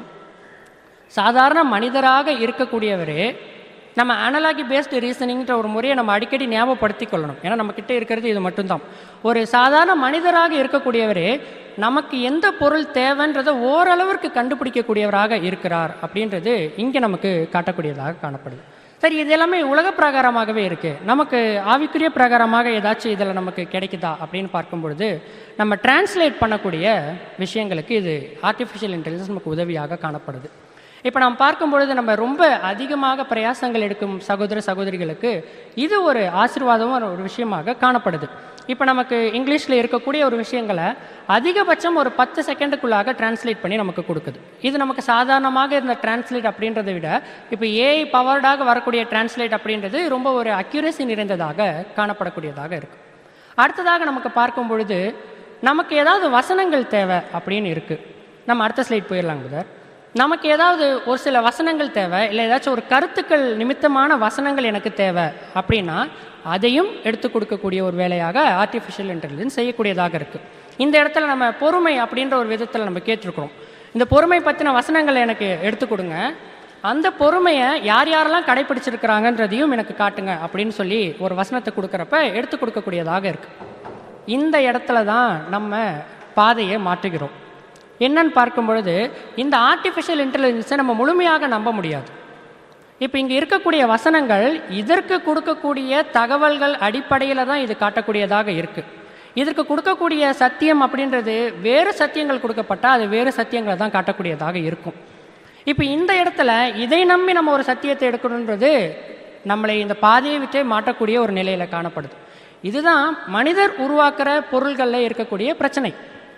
சாதாரண மனிதராக இருக்கக்கூடியவரே நம்ம அனலாகி பேஸ்டு ரீசனிங்ன்ற ஒரு முறையை நம்ம அடிக்கடி ஞாபகப்படுத்தி கொள்ளணும் ஏன்னா நம்ம கிட்ட இருக்கிறது இது மட்டும்தான் ஒரு சாதாரண மனிதராக இருக்கக்கூடியவரே நமக்கு எந்த பொருள் தேவைன்றதை ஓரளவிற்கு கண்டுபிடிக்கக்கூடியவராக இருக்கிறார் அப்படின்றது இங்கே நமக்கு காட்டக்கூடியதாக காணப்படுது சரி இது எல்லாமே உலக பிரகாரமாகவே இருக்கு நமக்கு ஆவிக்குரிய பிரகாரமாக ஏதாச்சும் இதில் நமக்கு கிடைக்குதா அப்படின்னு பார்க்கும் பொழுது நம்ம டிரான்ஸ்லேட் பண்ணக்கூடிய விஷயங்களுக்கு இது ஆர்டிஃபிஷியல் இன்டெலிஜென்ஸ் நமக்கு உதவியாக காணப்படுது இப்போ நாம் பார்க்கும் பொழுது நம்ம ரொம்ப அதிகமாக பிரயாசங்கள் எடுக்கும் சகோதர சகோதரிகளுக்கு இது ஒரு ஆசீர்வாதமும் ஒரு விஷயமாக காணப்படுது இப்போ நமக்கு இங்கிலீஷில் இருக்கக்கூடிய ஒரு விஷயங்களை அதிகபட்சம் ஒரு பத்து செகண்டுக்குள்ளாக டிரான்ஸ்லேட் பண்ணி நமக்கு கொடுக்குது இது நமக்கு சாதாரணமாக இருந்த டிரான்ஸ்லேட் அப்படின்றத விட இப்போ ஏஐ பவர்டாக வரக்கூடிய டிரான்ஸ்லேட் அப்படின்றது ரொம்ப ஒரு அக்யூரசி நிறைந்ததாக காணப்படக்கூடியதாக இருக்கு அடுத்ததாக நமக்கு பார்க்கும் பொழுது நமக்கு ஏதாவது வசனங்கள் தேவை அப்படின்னு இருக்கு நம்ம அடுத்த ஸ்லைட் போயிடலாங்க புதர் நமக்கு ஏதாவது ஒரு சில வசனங்கள் தேவை இல்லை ஏதாச்சும் ஒரு கருத்துக்கள் நிமித்தமான வசனங்கள் எனக்கு தேவை அப்படின்னா அதையும் எடுத்து கொடுக்கக்கூடிய ஒரு வேலையாக ஆர்டிஃபிஷியல் இன்டெலிஜென்ஸ் செய்யக்கூடியதாக இருக்குது இந்த இடத்துல நம்ம பொறுமை அப்படின்ற ஒரு விதத்தில் நம்ம கேட்டிருக்கிறோம் இந்த பொறுமை பற்றின வசனங்களை எனக்கு எடுத்து கொடுங்க அந்த பொறுமையை யார் யாரெல்லாம் கடைபிடிச்சிருக்கிறாங்கன்றதையும் எனக்கு காட்டுங்க அப்படின்னு சொல்லி ஒரு வசனத்தை கொடுக்குறப்ப எடுத்து கொடுக்கக்கூடியதாக இருக்கு இந்த இடத்துல தான் நம்ம பாதையை மாற்றுகிறோம் என்னன்னு பார்க்கும் பொழுது இந்த ஆர்டிஃபிஷியல் இன்டெலிஜென்ஸை நம்ம முழுமையாக நம்ப முடியாது இப்போ இங்கே இருக்கக்கூடிய வசனங்கள் இதற்கு கொடுக்கக்கூடிய தகவல்கள் அடிப்படையில் தான் இது காட்டக்கூடியதாக இருக்கு இதற்கு கொடுக்கக்கூடிய சத்தியம் அப்படின்றது வேறு சத்தியங்கள் கொடுக்கப்பட்டால் அது வேறு சத்தியங்களை தான் காட்டக்கூடியதாக இருக்கும் இப்போ இந்த இடத்துல இதை நம்பி நம்ம ஒரு சத்தியத்தை எடுக்கணுன்றது நம்மளை இந்த பாதையை விட்டே மாற்றக்கூடிய ஒரு நிலையில காணப்படுது இதுதான் மனிதர் உருவாக்குற பொருள்களில் இருக்கக்கூடிய பிரச்சனை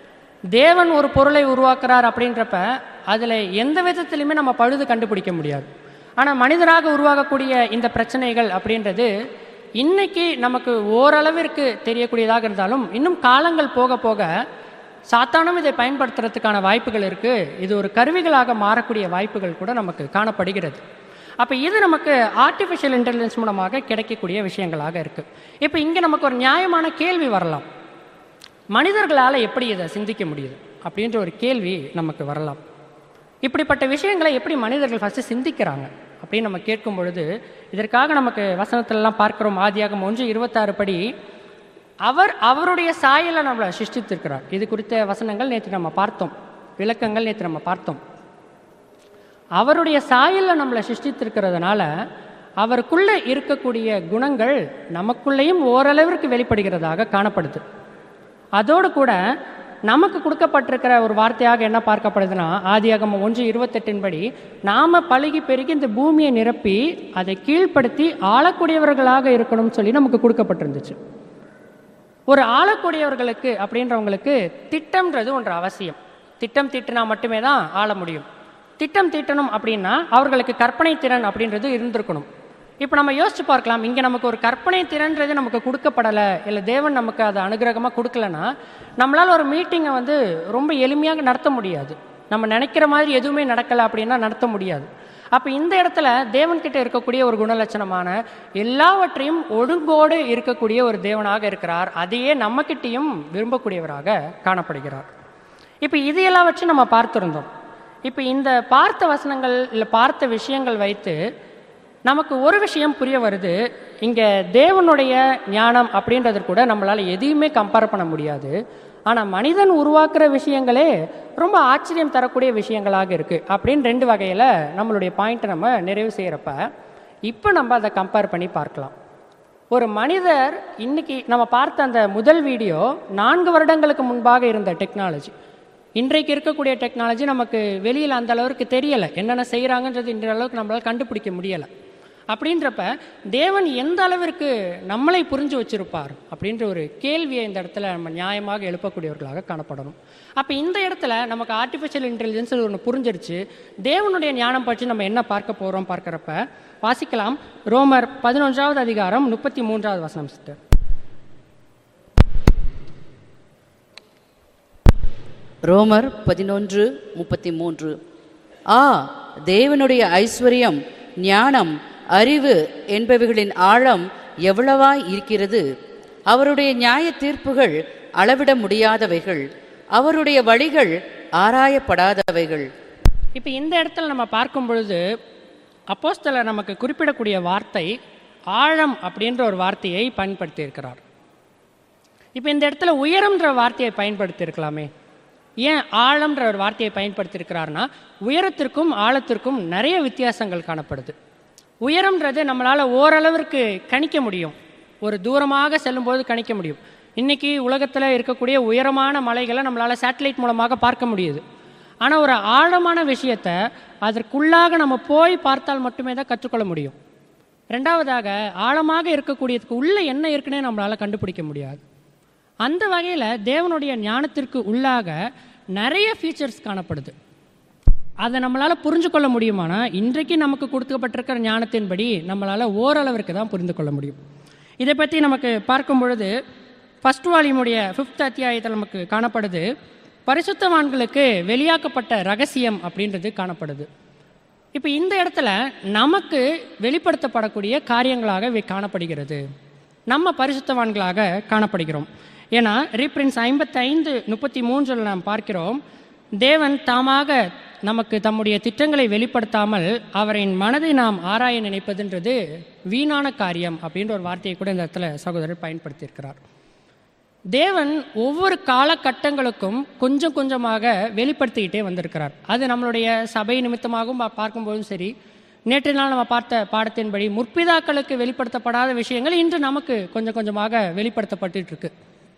தேவன் ஒரு பொருளை உருவாக்குறார் அப்படின்றப்ப அதில் எந்த விதத்திலையுமே நம்ம பழுது கண்டுபிடிக்க முடியாது ஆனால் மனிதராக உருவாகக்கூடிய இந்த பிரச்சனைகள் அப்படின்றது இன்னைக்கு நமக்கு ஓரளவிற்கு தெரியக்கூடியதாக இருந்தாலும் இன்னும் காலங்கள் போக போக சாத்தானும் இதை பயன்படுத்துறதுக்கான வாய்ப்புகள் இருக்கு இது ஒரு கருவிகளாக மாறக்கூடிய வாய்ப்புகள் கூட நமக்கு காணப்படுகிறது அப்போ இது நமக்கு ஆர்டிஃபிஷியல் இன்டெலிஜென்ஸ் மூலமாக கிடைக்கக்கூடிய விஷயங்களாக இருக்கு இப்போ இங்கே நமக்கு ஒரு நியாயமான கேள்வி வரலாம் மனிதர்களால் எப்படி இதை சிந்திக்க முடியுது அப்படின்ற ஒரு கேள்வி நமக்கு வரலாம் இப்படிப்பட்ட விஷயங்களை எப்படி மனிதர்கள் ஃபஸ்ட்டு சிந்திக்கிறாங்க அப்படின்னு நம்ம கேட்கும் பொழுது இதற்காக நமக்கு வசனத்திலலாம் பார்க்கிறோம் ஆதியாகம் ஒன்று இருபத்தாறு படி அவர் அவருடைய சாயலை நம்மளை சிருஷ்டித்திருக்கிறார் இது குறித்த வசனங்கள் நேற்று நம்ம பார்த்தோம் விளக்கங்கள் நேற்று நம்ம பார்த்தோம் அவருடைய சாயலில் நம்மளை சிருஷ்டித்திருக்கிறதுனால அவருக்குள்ளே இருக்கக்கூடிய குணங்கள் நமக்குள்ளேயும் ஓரளவிற்கு வெளிப்படுகிறதாக காணப்படுது அதோடு கூட நமக்கு கொடுக்கப்பட்டிருக்கிற ஒரு வார்த்தையாக என்ன பார்க்கப்படுதுன்னா ஆதியாகமம் ஒன்று இருபத்தெட்டின் படி நாம பழகி பெருகி இந்த பூமியை நிரப்பி அதை கீழ்ப்படுத்தி ஆளக்கூடியவர்களாக இருக்கணும்னு சொல்லி நமக்கு கொடுக்கப்பட்டிருந்துச்சு ஒரு ஆளக்கூடியவர்களுக்கு அப்படின்றவங்களுக்கு திட்டம்ன்றது ஒன்று அவசியம் திட்டம் தீட்டினா மட்டுமே தான் ஆள முடியும் திட்டம் தீட்டணும் அப்படின்னா அவர்களுக்கு கற்பனை திறன் அப்படின்றது இருந்திருக்கணும் இப்போ நம்ம யோசிச்சு பார்க்கலாம் இங்கே நமக்கு ஒரு கற்பனை திறன்றது நமக்கு கொடுக்கப்படலை இல்லை தேவன் நமக்கு அதை அனுகிரகமாக கொடுக்கலன்னா நம்மளால் ஒரு மீட்டிங்கை வந்து ரொம்ப எளிமையாக நடத்த முடியாது நம்ம நினைக்கிற மாதிரி எதுவுமே நடக்கலை அப்படின்னா நடத்த முடியாது அப்போ இந்த இடத்துல தேவன்கிட்ட இருக்கக்கூடிய ஒரு குணலட்சணமான எல்லாவற்றையும் ஒழுங்கோடு இருக்கக்கூடிய ஒரு தேவனாக இருக்கிறார் அதையே நம்மக்கிட்டேயும் விரும்பக்கூடியவராக காணப்படுகிறார் இப்போ இது எல்லாவற்றையும் நம்ம பார்த்துருந்தோம் இப்போ இந்த பார்த்த வசனங்கள் இல்லை பார்த்த விஷயங்கள் வைத்து நமக்கு ஒரு விஷயம் புரிய வருது இங்கே தேவனுடைய ஞானம் அப்படின்றது கூட நம்மளால் எதையுமே கம்பேர் பண்ண முடியாது ஆனால் மனிதன் உருவாக்குற விஷயங்களே ரொம்ப ஆச்சரியம் தரக்கூடிய விஷயங்களாக இருக்குது அப்படின்னு ரெண்டு வகையில் நம்மளுடைய பாயிண்ட்டை நம்ம நிறைவு செய்கிறப்ப இப்போ நம்ம அதை கம்பேர் பண்ணி பார்க்கலாம் ஒரு மனிதர் இன்னைக்கு நம்ம பார்த்த அந்த முதல் வீடியோ நான்கு வருடங்களுக்கு முன்பாக இருந்த டெக்னாலஜி இன்றைக்கு இருக்கக்கூடிய டெக்னாலஜி நமக்கு வெளியில் அந்த அளவுக்கு தெரியலை என்னென்ன செய்கிறாங்கன்றது இன்றைய அளவுக்கு நம்மளால் கண்டுபிடிக்க முடியலை அப்படின்றப்ப தேவன் எந்த அளவிற்கு நம்மளை புரிஞ்சு வச்சிருப்பார் அப்படின்ற ஒரு கேள்வியை இந்த இடத்துல நம்ம நியாயமாக எழுப்பக்கூடியவர்களாக காணப்படணும் அப்போ இந்த இடத்துல நமக்கு ஆர்டிஃபிஷியல் இன்டெலிஜென்ஸ் ஒன்று புரிஞ்சிருச்சு தேவனுடைய ஞானம் பற்றி நம்ம என்ன பார்க்க போகிறோம் பார்க்குறப்ப வாசிக்கலாம் ரோமர் பதினொன்றாவது அதிகாரம் முப்பத்தி மூன்றாவது வசனம் சிஸ்டர் ரோமர் பதினொன்று முப்பத்தி மூன்று ஆ தேவனுடைய ஐஸ்வர்யம் ஞானம் அறிவு என்பவைகளின் ஆழம் எவ்வளவாய் இருக்கிறது அவருடைய நியாய தீர்ப்புகள் அளவிட முடியாதவைகள் அவருடைய வழிகள் ஆராயப்படாதவைகள் இப்போ இந்த இடத்துல நம்ம பார்க்கும் பொழுது அப்போஸ்தலர் நமக்கு குறிப்பிடக்கூடிய வார்த்தை ஆழம் அப்படின்ற ஒரு வார்த்தையை பயன்படுத்தி இருக்கிறார் இப்போ இந்த இடத்துல உயரம்ன்ற வார்த்தையை பயன்படுத்தி இருக்கலாமே ஏன் ஆழம்ன்ற ஒரு வார்த்தையை பயன்படுத்தி இருக்கிறாருன்னா உயரத்திற்கும் ஆழத்திற்கும் நிறைய வித்தியாசங்கள் காணப்படுது உயரம்ன்றது நம்மளால் ஓரளவிற்கு கணிக்க முடியும் ஒரு தூரமாக செல்லும்போது கணிக்க முடியும் இன்னைக்கு உலகத்தில் இருக்கக்கூடிய உயரமான மலைகளை நம்மளால் சேட்டலைட் மூலமாக பார்க்க முடியுது ஆனால் ஒரு ஆழமான விஷயத்தை அதற்குள்ளாக நம்ம போய் பார்த்தால் மட்டுமே தான் கற்றுக்கொள்ள முடியும் ரெண்டாவதாக ஆழமாக இருக்கக்கூடியதுக்கு உள்ளே என்ன இருக்குன்னே நம்மளால் கண்டுபிடிக்க முடியாது அந்த வகையில் தேவனுடைய ஞானத்திற்கு உள்ளாக நிறைய ஃபீச்சர்ஸ் காணப்படுது அதை நம்மளால் புரிஞ்சு கொள்ள முடியுமானா இன்றைக்கு நமக்கு கொடுக்கப்பட்டிருக்கிற ஞானத்தின்படி நம்மளால் ஓரளவிற்கு தான் புரிந்து கொள்ள முடியும் இதை பற்றி நமக்கு பார்க்கும் பொழுது ஃபர்ஸ்ட் வால்யூமுடைய ஃபிஃப்த் அத்தியாயத்தில் நமக்கு காணப்படுது பரிசுத்தவான்களுக்கு வெளியாக்கப்பட்ட ரகசியம் அப்படின்றது காணப்படுது இப்போ இந்த இடத்துல நமக்கு வெளிப்படுத்தப்படக்கூடிய காரியங்களாக இவை காணப்படுகிறது நம்ம பரிசுத்தவான்களாக காணப்படுகிறோம் ஏன்னா ரீப்ரின்ஸ் ஐம்பத்தைந்து முப்பத்தி மூன்றில் நாம் பார்க்கிறோம் தேவன் தாமாக நமக்கு தம்முடைய திட்டங்களை வெளிப்படுத்தாமல் அவரின் மனதை நாம் ஆராய நினைப்பதுன்றது வீணான காரியம் அப்படின்ற ஒரு வார்த்தையை கூட இந்த இடத்துல சகோதரர் பயன்படுத்தியிருக்கிறார் தேவன் ஒவ்வொரு காலகட்டங்களுக்கும் கொஞ்சம் கொஞ்சமாக வெளிப்படுத்திக்கிட்டே வந்திருக்கிறார் அது நம்மளுடைய சபை நிமித்தமாகவும் பா- பார்க்கும்போதும் சரி நேற்று நாள் நம்ம பார்த்த பாடத்தின்படி முற்பிதாக்களுக்கு வெளிப்படுத்தப்படாத விஷயங்கள் இன்று நமக்கு கொஞ்சம் கொஞ்சமாக வெளிப்படுத்தப்பட்டுட்டு இருக்கு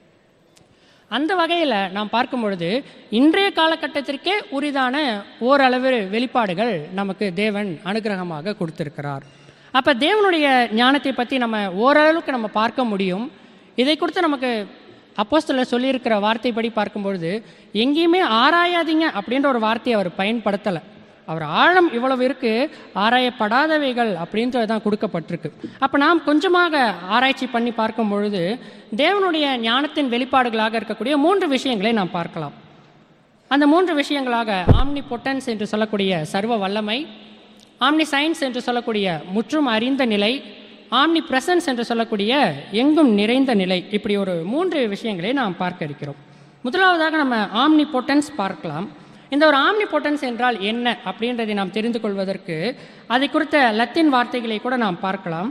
அந்த வகையில் நாம் பார்க்கும் பொழுது இன்றைய காலகட்டத்திற்கே உரிதான ஓரளவு வெளிப்பாடுகள் நமக்கு தேவன் அனுகிரகமாக கொடுத்திருக்கிறார் அப்போ தேவனுடைய ஞானத்தை பற்றி நம்ம ஓரளவுக்கு நம்ம பார்க்க முடியும் இதை குறித்து நமக்கு அப்போஸ்தலர் சொல்லியிருக்கிற வார்த்தைப்படி பார்க்கும்பொழுது எங்கேயுமே ஆராயாதீங்க அப்படின்ற ஒரு வார்த்தையை அவர் பயன்படுத்தலை அவர் ஆழம் இவ்வளவு இருக்கு ஆராயப்படாதவைகள் அப்படின்றது தான் கொடுக்கப்பட்டிருக்கு அப்போ நாம் கொஞ்சமாக ஆராய்ச்சி பண்ணி பார்க்கும் பொழுது தேவனுடைய ஞானத்தின் வெளிப்பாடுகளாக இருக்கக்கூடிய மூன்று விஷயங்களை நாம் பார்க்கலாம் அந்த மூன்று விஷயங்களாக ஆம்னி பொட்டன்ஸ் என்று சொல்லக்கூடிய சர்வ வல்லமை ஆம்னி சயின்ஸ் என்று சொல்லக்கூடிய முற்றும் அறிந்த நிலை ஆம்னி பிரசன்ஸ் என்று சொல்லக்கூடிய எங்கும் நிறைந்த நிலை இப்படி ஒரு மூன்று விஷயங்களை நாம் பார்க்க இருக்கிறோம் முதலாவதாக நம்ம ஆம்னி பொட்டன்ஸ் பார்க்கலாம் இந்த ஒரு ஆம்னி பொட்டன்ஸ் என்றால் என்ன அப்படின்றதை நாம் தெரிந்து கொள்வதற்கு அதை குறித்த லத்தீன் வார்த்தைகளை கூட நாம் பார்க்கலாம்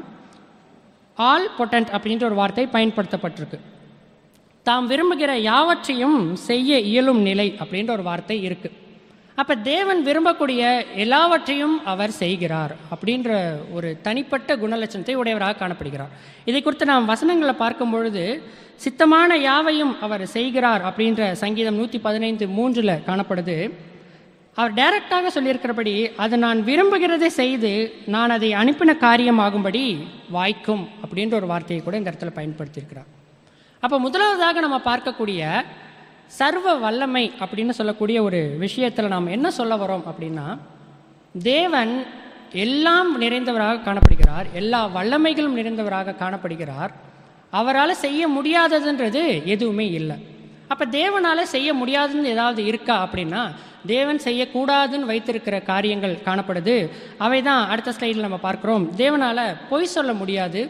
ஆல் பொட்டன்ட் அப்படின்ற ஒரு வார்த்தை பயன்படுத்தப்பட்டிருக்கு தாம் விரும்புகிற யாவற்றையும் செய்ய இயலும் நிலை அப்படின்ற ஒரு வார்த்தை இருக்கு அப்ப தேவன் விரும்பக்கூடிய எல்லாவற்றையும் அவர் செய்கிறார் அப்படின்ற ஒரு தனிப்பட்ட குணலட்சணத்தை உடையவராக காணப்படுகிறார் இதை குறித்து நாம் வசனங்களை பார்க்கும் பொழுது சித்தமான யாவையும் அவர் செய்கிறார் அப்படின்ற சங்கீதம் நூற்றி பதினைந்து மூன்றில் காணப்படுது அவர் டைரக்டாக சொல்லியிருக்கிறபடி அது நான் விரும்புகிறதை செய்து நான் அதை அனுப்பின காரியமாகும்படி வாய்க்கும் அப்படின்ற ஒரு வார்த்தையை கூட இந்த இடத்துல பயன்படுத்தியிருக்கிறார் அப்போ முதலாவதாக நம்ம பார்க்கக்கூடிய சர்வ வல்லமை அப்படின்னு சொல்லக்கூடிய ஒரு விஷயத்தில் நாம் என்ன சொல்ல வரோம் அப்படின்னா தேவன் எல்லாம் நிறைந்தவராக காணப்படுகிறார் எல்லா வல்லமைகளும் நிறைந்தவராக காணப்படுகிறார் அவரால் செய்ய முடியாததுன்றது எதுவுமே இல்லை அப்போ தேவனால் செய்ய முடியாதுன்னு ஏதாவது இருக்கா அப்படின்னா தேவன் செய்யக்கூடாதுன்னு வைத்திருக்கிற காரியங்கள் காணப்படுது அவை தான் அடுத்த ஸ்லைடில் நம்ம பார்க்குறோம் தேவனால் பொய் சொல்ல முடியாது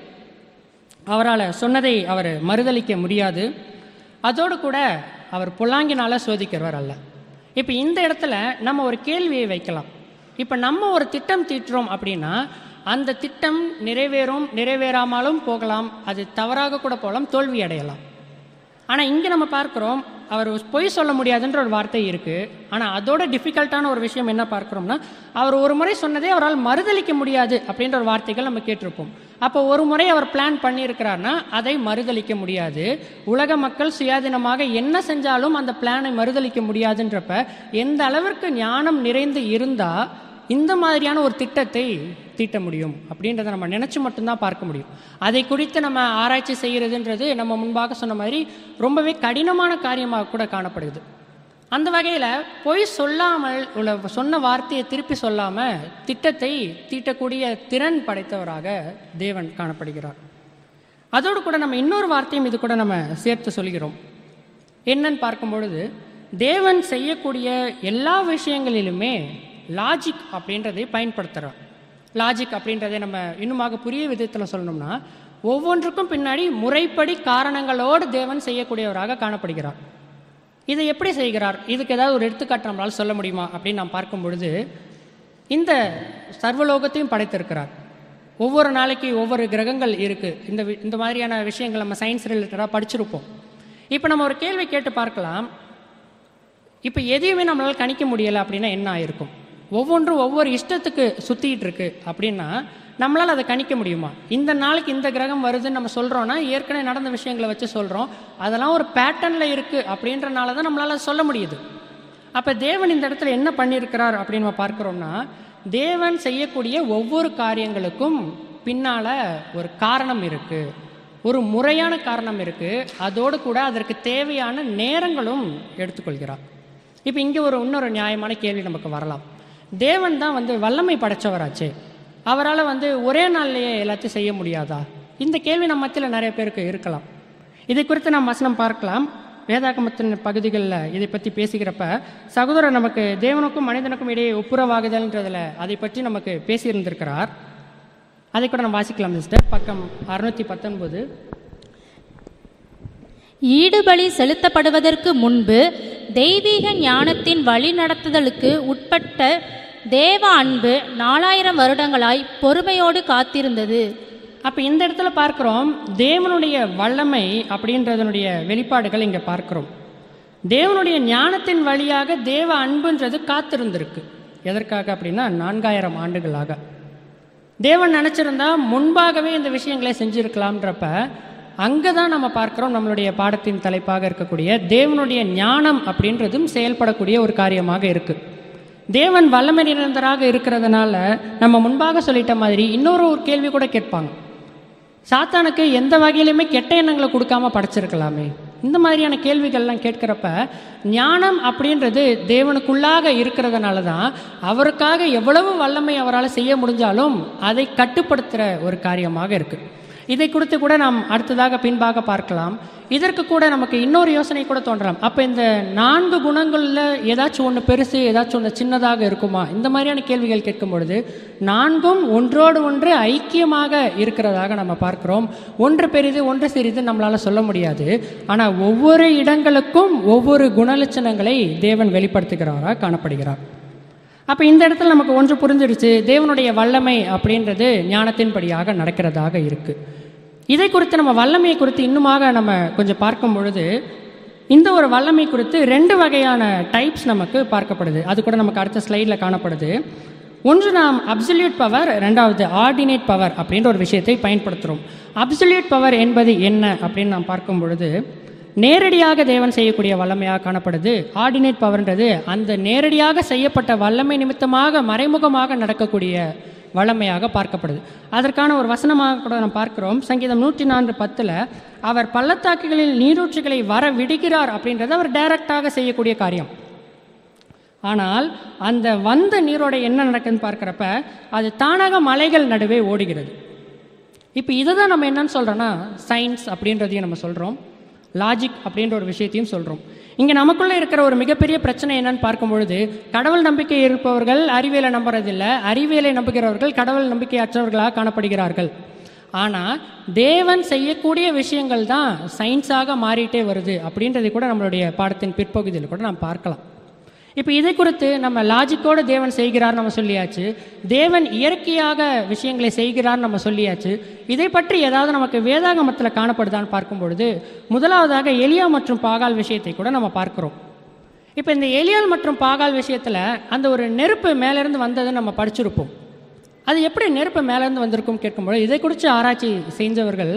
அவரால் சொன்னதை அவர் மறுதலிக்க முடியாது அதோடு கூட அவர் புல்லாங்கினால சோதிக்கிறவர் அல்ல இப்போ இந்த இடத்துல நம்ம ஒரு கேள்வியை வைக்கலாம் இப்போ நம்ம ஒரு திட்டம் தீட்டுறோம் அப்படின்னா அந்த திட்டம் நிறைவேறும் நிறைவேறாமலும் போகலாம் அது தவறாக கூட போகலாம் தோல்வி அடையலாம் ஆனால் இங்கே நம்ம பார்க்குறோம் அவர் பொய் சொல்ல முடியாதுன்ற ஒரு வார்த்தை இருக்குது ஆனால் அதோட டிஃபிகல்ட்டான ஒரு விஷயம் என்ன பார்க்குறோம்னா அவர் ஒரு முறை சொன்னதே அவரால் மறுதலிக்க முடியாது அப்படின்ற ஒரு வார்த்தைகள் நம்ம கேட்டிருப்போம் அப்போ ஒரு முறை அவர் பிளான் பண்ணியிருக்கிறார்னா அதை மறுதலிக்க முடியாது உலக மக்கள் சுயாதீனமாக என்ன செஞ்சாலும் அந்த பிளானை மறுதலிக்க முடியாதுன்றப்ப எந்த அளவிற்கு ஞானம் நிறைந்து இருந்தால் இந்த மாதிரியான ஒரு திட்டத்தை தீட்ட முடியும் அப்படின்றத நம்ம நினச்சி மட்டும்தான் பார்க்க முடியும் அதை குறித்து நம்ம ஆராய்ச்சி செய்கிறதுன்றது நம்ம முன்பாக சொன்ன மாதிரி ரொம்பவே கடினமான காரியமாக கூட காணப்படுது அந்த வகையில் பொய் சொல்லாமல் உள்ள சொன்ன வார்த்தையை திருப்பி சொல்லாமல் திட்டத்தை தீட்டக்கூடிய திறன் படைத்தவராக தேவன் காணப்படுகிறார் அதோடு கூட நம்ம இன்னொரு வார்த்தையும் இது கூட நம்ம சேர்த்து சொல்கிறோம் என்னன்னு பார்க்கும் பொழுது தேவன் செய்யக்கூடிய எல்லா விஷயங்களிலுமே லாஜிக் அப்படின்றதை பயன்படுத்துகிறார் லாஜிக் அப்படின்றதை நம்ம இன்னுமாக புரிய விதத்தில் சொல்லணும்னா ஒவ்வொன்றுக்கும் பின்னாடி முறைப்படி காரணங்களோடு தேவன் செய்யக்கூடியவராக காணப்படுகிறார் இதை எப்படி செய்கிறார் இதுக்கு ஏதாவது ஒரு எடுத்துக்காட்டு நம்மளால் சொல்ல முடியுமா அப்படின்னு நாம் பார்க்கும் பொழுது இந்த சர்வலோகத்தையும் படைத்திருக்கிறார் ஒவ்வொரு நாளைக்கு ஒவ்வொரு கிரகங்கள் இருக்குது இந்த வி- இந்த மாதிரியான விஷயங்கள் நம்ம சயின்ஸ் ரிலேட்டடாக படிச்சிருப்போம் இப்போ நம்ம ஒரு கேள்வி கேட்டு பார்க்கலாம் இப்போ எதையுமே நம்மளால் கணிக்க முடியலை அப்படின்னா என்ன ஆயிருக்கும் ஒவ்வொன்றும் ஒவ்வொரு இஷ்டத்துக்கு சுற்றிட்டு இருக்கு அப்படின்னா நம்மளால் அதை கணிக்க முடியுமா இந்த நாளைக்கு இந்த கிரகம் வருதுன்னு நம்ம சொல்கிறோன்னா ஏற்கனவே நடந்த விஷயங்களை வச்சு சொல்கிறோம் அதெல்லாம் ஒரு பேட்டர்னில் இருக்குது அப்படின்றனால தான் நம்மளால் சொல்ல முடியுது அப்போ தேவன் இந்த இடத்துல என்ன பண்ணியிருக்கிறார் அப்படின்னு நம்ம பார்க்குறோம்னா தேவன் செய்யக்கூடிய ஒவ்வொரு காரியங்களுக்கும் பின்னால் ஒரு காரணம் இருக்குது ஒரு முறையான காரணம் இருக்குது அதோடு கூட அதற்கு தேவையான நேரங்களும் எடுத்துக்கொள்கிறார் இப்போ இங்கே ஒரு இன்னொரு நியாயமான கேள்வி நமக்கு வரலாம் தேவன் தான் வந்து வல்லமை படைச்சவராச்சே அவரால் வந்து ஒரே நாள்லயே எல்லாத்தையும் செய்ய முடியாதா இந்த கேள்வி நம்ம மத்தியில் நிறைய பேருக்கு இருக்கலாம் இதை குறித்து நாம் வசனம் பார்க்கலாம் வேதாகமத்தின் பகுதிகளில் இதை பற்றி பேசுகிறப்ப சகோதரர் நமக்கு தேவனுக்கும் மனிதனுக்கும் இடையே ஒப்புரவாகுதல்ன்றதில் அதை பற்றி நமக்கு பேசியிருந்திருக்கிறார் அதை கூட நம்ம வாசிக்கலாம் சிஸ்டர் பக்கம் அறுநூத்தி பத்தொன்பது ஈடுபலி செலுத்தப்படுவதற்கு முன்பு தெய்வீக ஞானத்தின் வழிநடத்துதலுக்கு உட்பட்ட தேவ அன்பு நாலாயிரம் வருடங்களாய் பொறுமையோடு காத்திருந்தது அப்போ இந்த இடத்துல பார்க்குறோம் தேவனுடைய வல்லமை அப்படின்றதனுடைய வெளிப்பாடுகள் இங்கே பார்க்குறோம் தேவனுடைய ஞானத்தின் வழியாக தேவ அன்புன்றது காத்திருந்திருக்கு எதற்காக அப்படின்னா நான்காயிரம் ஆண்டுகளாக தேவன் நினச்சிருந்தா முன்பாகவே இந்த விஷயங்களை செஞ்சிருக்கலாம்ன்றப்ப அங்கே தான் நம்ம பார்க்குறோம் நம்மளுடைய பாடத்தின் தலைப்பாக இருக்கக்கூடிய தேவனுடைய ஞானம் அப்படின்றதும் செயல்படக்கூடிய ஒரு காரியமாக இருக்குது தேவன் வல்லமை நிறைந்தராக இருக்கிறதுனால நம்ம முன்பாக சொல்லிட்ட மாதிரி இன்னொரு ஒரு கேள்வி கூட கேட்பாங்க சாத்தானுக்கு எந்த வகையிலுமே கெட்ட எண்ணங்களை கொடுக்காம படைச்சிருக்கலாமே இந்த மாதிரியான கேள்விகள்லாம் கேட்குறப்ப ஞானம் அப்படின்றது தேவனுக்குள்ளாக இருக்கிறதுனால தான் அவருக்காக எவ்வளவு வல்லமை அவரால் செய்ய முடிஞ்சாலும் அதை கட்டுப்படுத்துகிற ஒரு காரியமாக இருக்குது இதை குறித்து கூட நாம் அடுத்ததாக பின்பாக பார்க்கலாம் இதற்கு கூட நமக்கு இன்னொரு யோசனை கூட தோன்றலாம் அப்போ இந்த நான்கு குணங்களில் ஏதாச்சும் ஒன்று பெருசு ஏதாச்சும் ஒன்று சின்னதாக இருக்குமா இந்த மாதிரியான கேள்விகள் கேட்கும் பொழுது நான்கும் ஒன்றோடு ஒன்று ஐக்கியமாக இருக்கிறதாக நம்ம பார்க்கிறோம் ஒன்று பெரிது ஒன்று சிறிது நம்மளால் சொல்ல முடியாது ஆனால் ஒவ்வொரு இடங்களுக்கும் ஒவ்வொரு குணலட்சணங்களை தேவன் வெளிப்படுத்துகிறாராக காணப்படுகிறார் அப்போ இந்த இடத்துல நமக்கு ஒன்று புரிஞ்சிடுச்சு தேவனுடைய வல்லமை அப்படின்றது ஞானத்தின்படியாக நடக்கிறதாக இருக்கு இதை குறித்து நம்ம வல்லமையை குறித்து இன்னுமாக நம்ம கொஞ்சம் பார்க்கும் பொழுது இந்த ஒரு வல்லமை குறித்து ரெண்டு வகையான டைப்ஸ் நமக்கு பார்க்கப்படுது அது கூட நமக்கு அடுத்த ஸ்லைடில் காணப்படுது ஒன்று நாம் அப்சல்யூட் பவர் ரெண்டாவது ஆர்டினேட் பவர் அப்படின்ற ஒரு விஷயத்தை பயன்படுத்துகிறோம் அப்சல்யூட் பவர் என்பது என்ன அப்படின்னு நாம் பார்க்கும் பொழுது நேரடியாக தேவன் செய்யக்கூடிய வல்லமையாக காணப்படுது ஆர்டினேட் பவர்ன்றது அந்த நேரடியாக செய்யப்பட்ட வல்லமை நிமித்தமாக மறைமுகமாக நடக்கக்கூடிய வல்லமையாக பார்க்கப்படுது அதற்கான ஒரு வசனமாக கூட நாம் பார்க்கிறோம் சங்கீதம் நூற்றி நான்கு பத்தில் அவர் பள்ளத்தாக்குகளில் நீரூற்றுகளை வர விடுகிறார் அப்படின்றது அவர் டைரக்டாக செய்யக்கூடிய காரியம் ஆனால் அந்த வந்த நீரோட என்ன நடக்குதுன்னு பார்க்குறப்ப அது தானாக மலைகள் நடுவே ஓடுகிறது இப்போ இதை தான் நம்ம என்னன்னு சொல்கிறோன்னா சயின்ஸ் அப்படின்றதையும் நம்ம சொல்கிறோம் லாஜிக் அப்படின்ற ஒரு விஷயத்தையும் சொல்கிறோம் இங்கே நமக்குள்ளே இருக்கிற ஒரு மிகப்பெரிய பிரச்சனை என்னன்னு பார்க்கும் பொழுது கடவுள் நம்பிக்கை இருப்பவர்கள் அறிவியலை நம்புறதில்ல அறிவியலை நம்புகிறவர்கள் கடவுள் நம்பிக்கை அற்றவர்களாக காணப்படுகிறார்கள் ஆனால் தேவன் செய்யக்கூடிய விஷயங்கள் தான் சயின்ஸாக மாறிட்டே வருது அப்படின்றதை கூட நம்மளுடைய பாடத்தின் பிற்பகுதியில் கூட நாம் பார்க்கலாம் இப்போ இதை குறித்து நம்ம லாஜிக்கோடு தேவன் செய்கிறார் நம்ம சொல்லியாச்சு தேவன் இயற்கையாக விஷயங்களை செய்கிறார் நம்ம சொல்லியாச்சு இதை பற்றி ஏதாவது நமக்கு வேதாகமத்தில் காணப்படுதான்னு பார்க்கும் பொழுது முதலாவதாக எலியா மற்றும் பாகால் விஷயத்தை கூட நம்ம பார்க்கிறோம் இப்போ இந்த எலியால் மற்றும் பாகால் விஷயத்தில் அந்த ஒரு நெருப்பு மேலேருந்து வந்ததை நம்ம படிச்சிருப்போம் அது எப்படி நெருப்பு மேலேருந்து வந்திருக்கும் கேட்கும்போது இதை குறித்து ஆராய்ச்சி செஞ்சவர்கள்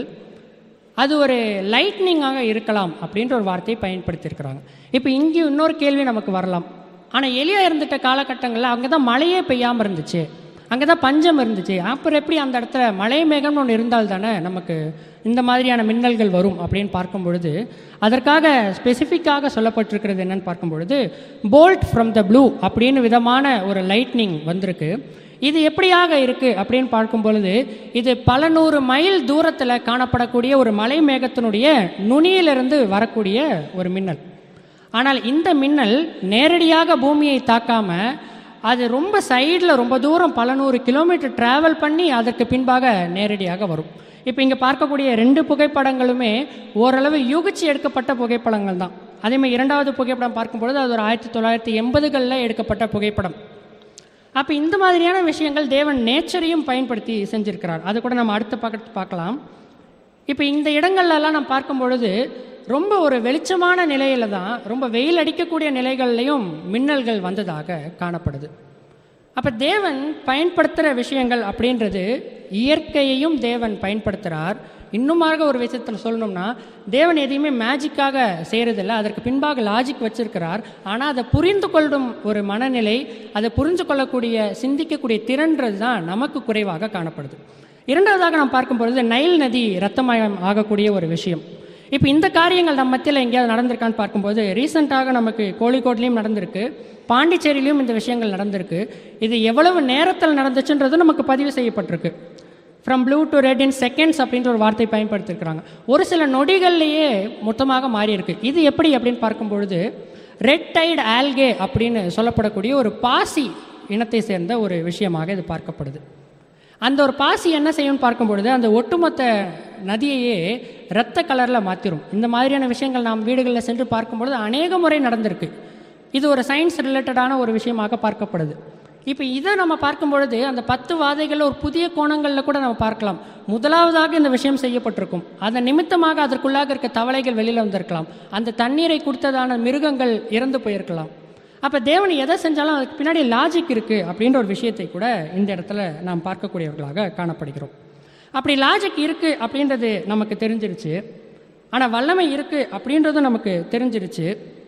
அது ஒரு லைட்னிங்காக இருக்கலாம் அப்படின்ற ஒரு வார்த்தையை பயன்படுத்தியிருக்கிறாங்க இப்போ இங்கே இன்னொரு கேள்வி நமக்கு வரலாம் ஆனால் எலியா இருந்துட்ட காலகட்டங்களில் அங்கே தான் மழையே பெய்யாமல் இருந்துச்சு அங்கே தான் பஞ்சம் இருந்துச்சு அப்புறம் எப்படி அந்த இடத்துல மழை மேகம்னு ஒன்று இருந்தால் தானே நமக்கு இந்த மாதிரியான மின்னல்கள் வரும் அப்படின்னு பார்க்கும் பொழுது அதற்காக ஸ்பெசிஃபிக்காக சொல்லப்பட்டிருக்கிறது என்னன்னு பார்க்கும் பொழுது போல்ட் ஃப்ரம் த ப்ளூ அப்படின்னு விதமான ஒரு லைட்னிங் வந்திருக்கு இது எப்படியாக இருக்கு அப்படின்னு பார்க்கும் பொழுது இது பல நூறு மைல் தூரத்தில் காணப்படக்கூடிய ஒரு மலை மேகத்தினுடைய நுனியிலிருந்து வரக்கூடிய ஒரு மின்னல் ஆனால் இந்த மின்னல் நேரடியாக பூமியை தாக்காம அது ரொம்ப சைடில் ரொம்ப தூரம் பல நூறு கிலோமீட்டர் டிராவல் பண்ணி அதற்கு பின்பாக நேரடியாக வரும் இப்போ இங்கே பார்க்கக்கூடிய ரெண்டு புகைப்படங்களுமே ஓரளவு யூகிச்சு எடுக்கப்பட்ட புகைப்படங்கள் தான் அதேமாதிரி இரண்டாவது புகைப்படம் பார்க்கும்பொழுது அது ஒரு ஆயிரத்தி தொள்ளாயிரத்தி எண்பதுகளில் எடுக்கப்பட்ட புகைப்படம் அப்போ இந்த மாதிரியான விஷயங்கள் தேவன் நேச்சரையும் பயன்படுத்தி செஞ்சிருக்கிறார் அது கூட நம்ம அடுத்த பக்கத்து பார்க்கலாம் இப்போ இந்த இடங்கள்லாம் நம்ம பார்க்கும் பொழுது ரொம்ப ஒரு வெளிச்சமான நிலையில தான் ரொம்ப வெயில் அடிக்கக்கூடிய நிலைகள்லையும் மின்னல்கள் வந்ததாக காணப்படுது அப்போ தேவன் பயன்படுத்துகிற விஷயங்கள் அப்படின்றது இயற்கையையும் தேவன் பயன்படுத்துகிறார் இன்னுமாக ஒரு விஷயத்தில் சொல்லணும்னா தேவன் எதையுமே மேஜிக்காக செய்கிறதில்ல அதற்கு பின்பாக லாஜிக் வச்சிருக்கிறார் ஆனால் அதை புரிந்து கொள்ளும் ஒரு மனநிலை அதை புரிந்து கொள்ளக்கூடிய சிந்திக்கக்கூடிய திறன்றது தான் நமக்கு குறைவாக காணப்படுது இரண்டாவதாக நாம் பார்க்கும் பொழுது நைல் நதி ரத்தமயம் ஆகக்கூடிய ஒரு விஷயம் இப்போ இந்த காரியங்கள் நம்ம மத்தியில் எங்கேயாவது நடந்திருக்கான்னு பார்க்கும்போது ரீசெண்டாக நமக்கு கோழிக்கோட்லேயும் நடந்திருக்கு பாண்டிச்சேரியிலையும் இந்த விஷயங்கள் நடந்திருக்கு இது எவ்வளவு நேரத்தில் நடந்துச்சுன்றது நமக்கு பதிவு செய்யப்பட்டிருக்கு from blue to red in seconds அப்படின்ற ஒரு வார்த்தை பயன்படுத்தியிருக்கிறாங்க ஒரு சில நொடிகள்லேயே மொத்தமாக மாறி இருக்கு இது எப்படி அப்படின்னு பார்க்கும்பொழுது ரெட் டைட் ஆல்கே அப்படின்னு சொல்லப்படக்கூடிய ஒரு பாசி இனத்தை சேர்ந்த ஒரு விஷயமாக இது பார்க்கப்படுது அந்த ஒரு பாசி என்ன செய்யும்னு பார்க்கும் பொழுது அந்த ஒட்டுமொத்த நதியையே இரத்த கலரில் மாற்றிடும் இந்த மாதிரியான விஷயங்கள் நாம் வீடுகளில் சென்று பார்க்கும்பொழுது அநேக முறை நடந்திருக்கு இது ஒரு சயின்ஸ் ரிலேட்டடான ஒரு விஷயமாக பார்க்கப்படுது இப்போ இதை நம்ம பார்க்கும் பொழுது அந்த பத்து வாதைகளில் ஒரு புதிய கோணங்களில் கூட நம்ம பார்க்கலாம் முதலாவதாக இந்த விஷயம் செய்யப்பட்டிருக்கும் அதன் நிமித்தமாக அதற்குள்ளாக இருக்க தவளைகள் வெளியில் வந்திருக்கலாம் அந்த தண்ணீரை கொடுத்ததான மிருகங்கள் இறந்து போயிருக்கலாம் அப்போ தேவன் எதை செஞ்சாலும் அதுக்கு பின்னாடி லாஜிக் இருக்குது அப்படின்ற ஒரு விஷயத்தை கூட இந்த இடத்துல நாம் பார்க்கக்கூடியவர்களாக காணப்படுகிறோம் அப்படி லாஜிக் இருக்குது அப்படின்றது நமக்கு தெரிஞ்சிருச்சு ஆனால் வல்லமை இருக்குது அப்படின்றதும் நமக்கு தெரிஞ்சிருச்சு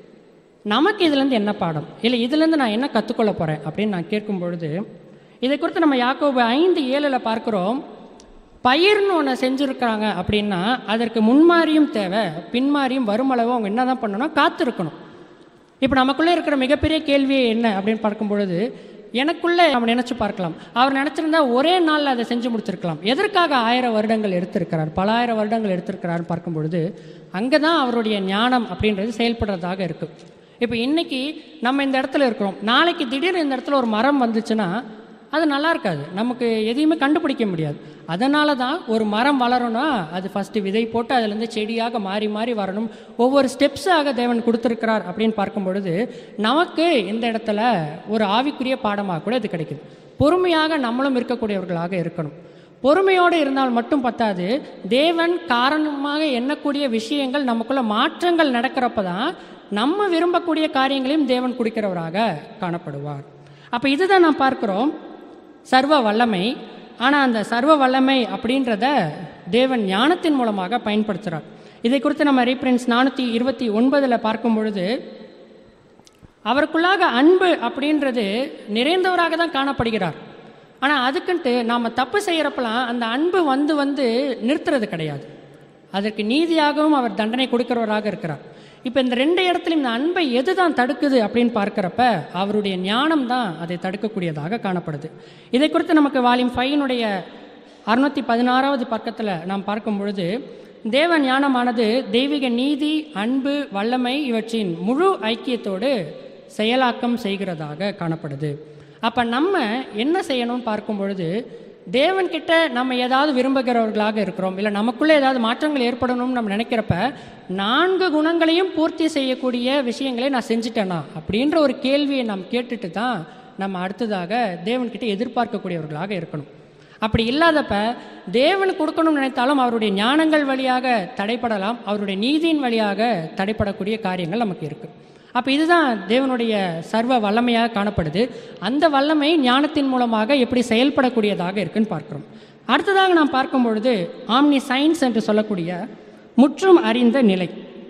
நமக்கு இதுலேருந்து என்ன பாடம் இல்லை இதுலேருந்து நான் என்ன கற்றுக்கொள்ள போகிறேன் அப்படின்னு நான் கேட்கும் பொழுது இதை குறித்து நம்ம யாக்கோபு ஐந்து ஏழில் பார்க்குறோம் பயிர்னு ஒன்று செஞ்சுருக்காங்க அப்படின்னா அதற்கு முன்மாரியும் தேவை பின்மாரியும் வருமளவு அவங்க என்ன தான் பண்ணணும் காத்திருக்கணும் இப்போ நமக்குள்ளே இருக்கிற மிகப்பெரிய கேள்வி என்ன அப்படின்னு பார்க்கும் பொழுது எனக்குள்ளே நம்ம நினச்சி பார்க்கலாம் அவர் நினச்சிருந்தா ஒரே நாளில் அதை செஞ்சு முடிச்சிருக்கலாம் எதற்காக ஆயிரம் வருடங்கள் எடுத்திருக்கிறார் பல ஆயிரம் வருடங்கள் எடுத்திருக்கிறார்னு பார்க்கும் பொழுது அங்கே தான் அவருடைய ஞானம் அப்படின்றது செயல்படுறதாக இருக்குது இப்போ இன்னைக்கு நம்ம இந்த இடத்துல இருக்கிறோம் நாளைக்கு திடீர்னு இந்த இடத்துல ஒரு மரம் வந்துச்சுன்னா அது நல்லா இருக்காது நமக்கு எதையுமே கண்டுபிடிக்க முடியாது அதனால தான் ஒரு மரம் வளரணும்னா அது ஃபஸ்ட்டு விதை போட்டு அதுலேருந்து செடியாக மாறி மாறி வரணும் ஒவ்வொரு ஸ்டெப்ஸாக தேவன் கொடுத்துருக்கிறார் அப்படின்னு பார்க்கும் பொழுது நமக்கு இந்த இடத்துல ஒரு ஆவிக்குரிய பாடமாக கூட இது கிடைக்குது பொறுமையாக நம்மளும் இருக்கக்கூடியவர்களாக இருக்கணும் பொறுமையோடு இருந்தால் மட்டும் பத்தாது தேவன் காரணமாக எண்ணக்கூடிய விஷயங்கள் நமக்குள்ள மாற்றங்கள் நடக்கிறப்ப தான் நம்ம விரும்பக்கூடிய காரியங்களையும் தேவன் கொடுக்கிறவராக காணப்படுவார் அப்போ இதுதான் நாம் பார்க்கிறோம் சர்வ வல்லமை ஆனால் அந்த சர்வ வல்லமை அப்படின்றத தேவன் ஞானத்தின் மூலமாக பயன்படுத்துகிறார் இதை குறித்து நம்ம ரீப்ரின்ஸ் நானூற்றி இருபத்தி ஒன்பதில் பார்க்கும் பொழுது அவருக்குள்ளாக அன்பு அப்படின்றது நிறைந்தவராக தான் காணப்படுகிறார் ஆனால் அதுக்குன்ட்டு நாம் தப்பு செய்கிறப்பலாம் அந்த அன்பு வந்து வந்து நிறுத்துறது கிடையாது அதற்கு நீதியாகவும் அவர் தண்டனை கொடுக்கிறவராக இருக்கிறார் இப்போ இந்த ரெண்டு இடத்துலையும் இந்த அன்பை எது தான் தடுக்குது அப்படின்னு பார்க்குறப்ப அவருடைய ஞானம் தான் அதை தடுக்கக்கூடியதாக காணப்படுது இதை குறித்து நமக்கு வால்யூம் ஃபைனுடைய அறுநூத்தி பதினாறாவது பக்கத்தில் நாம் பார்க்கும் பொழுது தேவ ஞானமானது தெய்வீக நீதி அன்பு வல்லமை இவற்றின் முழு ஐக்கியத்தோடு செயலாக்கம் செய்கிறதாக காணப்படுது அப்போ நம்ம என்ன செய்யணும்னு பார்க்கும் பொழுது தேவன்கிட்ட நம்ம ஏதாவது விரும்புகிறவர்களாக இருக்கிறோம் இல்லை நமக்குள்ளே ஏதாவது மாற்றங்கள் ஏற்படணும்னு நம்ம நினைக்கிறப்ப நான்கு குணங்களையும் பூர்த்தி செய்யக்கூடிய விஷயங்களை நான் செஞ்சுட்டேனா அப்படின்ற ஒரு கேள்வியை நாம் கேட்டுட்டு தான் நம்ம அடுத்ததாக தேவன்கிட்ட எதிர்பார்க்கக்கூடியவர்களாக இருக்கணும் அப்படி இல்லாதப்ப தேவன் கொடுக்கணும்னு நினைத்தாலும் அவருடைய ஞானங்கள் வழியாக தடைப்படலாம் அவருடைய நீதியின் வழியாக தடைப்படக்கூடிய காரியங்கள் நமக்கு இருக்கு அப்போ இதுதான் தேவனுடைய சர்வ வல்லமையாக காணப்படுது அந்த வல்லமை ஞானத்தின் மூலமாக எப்படி செயல்படக்கூடியதாக இருக்குன்னு பார்க்கிறோம் அடுத்ததாக நாம் பார்க்கும் பொழுது ஆம்னி சயின்ஸ் என்று சொல்லக்கூடிய முற்றும் அறிந்த நிலை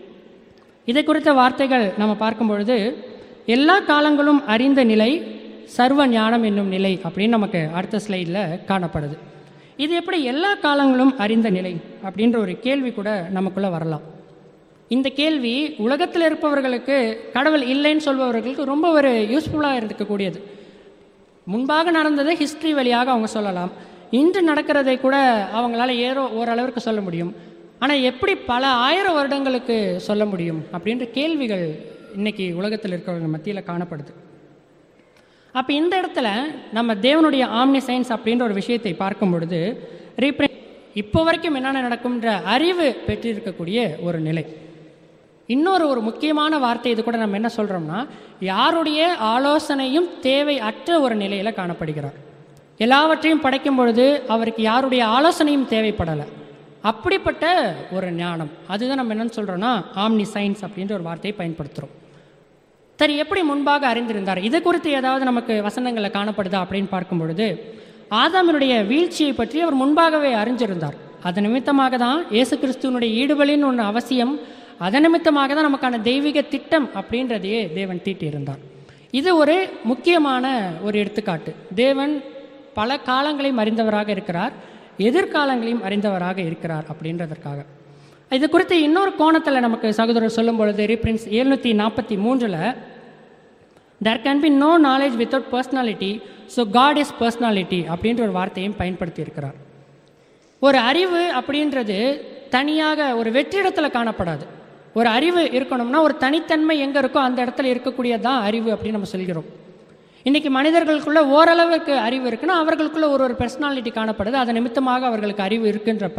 இதை குறித்த வார்த்தைகள் நம்ம பார்க்கும் பொழுது எல்லா காலங்களும் அறிந்த நிலை சர்வ ஞானம் என்னும் நிலை அப்படின்னு நமக்கு அடுத்த ஸ்லைடில் காணப்படுது இது எப்படி எல்லா காலங்களும் அறிந்த நிலை அப்படின்ற ஒரு கேள்வி கூட நமக்குள்ள வரலாம் இந்த கேள்வி உலகத்தில் இருப்பவர்களுக்கு கடவுள் இல்லைன்னு சொல்பவர்களுக்கு ரொம்ப ஒரு யூஸ்ஃபுல்லாக இருந்துக்கக்கூடியது முன்பாக நடந்ததை ஹிஸ்ட்ரி வழியாக அவங்க சொல்லலாம் இன்று நடக்கிறதை கூட அவங்களால ஏதோ ஓரளவிற்கு சொல்ல முடியும் ஆனால் எப்படி பல ஆயிரம் வருடங்களுக்கு சொல்ல முடியும் அப்படின்ற கேள்விகள் இன்னைக்கு உலகத்தில் இருக்கிறவங்க மத்தியில் காணப்படுது அப்போ இந்த இடத்துல நம்ம தேவனுடைய ஆம்னி சயின்ஸ் அப்படின்ற ஒரு விஷயத்தை பார்க்கும் பொழுது ரீப்ரே இப்போ வரைக்கும் என்னென்ன நடக்கும்ன்ற அறிவு பெற்றிருக்கக்கூடிய ஒரு நிலை இன்னொரு ஒரு முக்கியமான வார்த்தை இது கூட நம்ம என்ன சொல்கிறோம்னா யாருடைய ஆலோசனையும் தேவை அற்ற ஒரு நிலையில் காணப்படுகிறார் எல்லாவற்றையும் படைக்கும் பொழுது அவருக்கு யாருடைய ஆலோசனையும் தேவைப்படலை அப்படிப்பட்ட ஒரு ஞானம் அதுதான் நம்ம என்னன்னு சொல்கிறோன்னா ஆம்னி சயின்ஸ் அப்படின்ற ஒரு வார்த்தையை பயன்படுத்துகிறோம் சரி எப்படி முன்பாக அறிந்திருந்தார் இது குறித்து ஏதாவது நமக்கு வசனங்களில் காணப்படுதா அப்படின்னு பார்க்கும் பொழுது ஆதாமினுடைய வீழ்ச்சியை பற்றி அவர் முன்பாகவே அறிஞ்சிருந்தார் அது நிமித்தமாக தான் இயேசு கிறிஸ்துவனுடைய ஈடுபலின்னு ஒன்று அவசியம் அதன் நிமித்தமாக தான் நமக்கான தெய்வீக திட்டம் அப்படின்றதையே தேவன் தீட்டியிருந்தார் இது ஒரு முக்கியமான ஒரு எடுத்துக்காட்டு தேவன் பல காலங்களையும் அறிந்தவராக இருக்கிறார் எதிர்காலங்களையும் அறிந்தவராக இருக்கிறார் அப்படின்றதற்காக இது குறித்து இன்னொரு கோணத்தில் நமக்கு சகோதரர் சொல்லும் பொழுது ரீப்ரின்ஸ் எழுநூற்றி நாற்பத்தி மூன்றில் there can be no knowledge without personality so God is personality அப்படின்ற ஒரு வார்த்தையும் பயன்படுத்தி இருக்கிறார் ஒரு அறிவு அப்படின்றது தனியாக ஒரு வெற்றிடத்தில் காணப்படாது ஒரு அறிவு இருக்கணும்னா ஒரு தனித்தன்மை எங்கே இருக்கோ அந்த இடத்துல இருக்கக்கூடியதான் அறிவு அப்படின்னு நம்ம சொல்கிறோம் இன்றைக்கி மனிதர்களுக்குள்ள ஓரளவுக்கு அறிவு இருக்குன்னா அவர்களுக்குள்ள ஒரு ஒரு பர்சனாலிட்டி காணப்படுது அதன் நிமித்தமாக அவர்களுக்கு அறிவு இருக்குன்றப்ப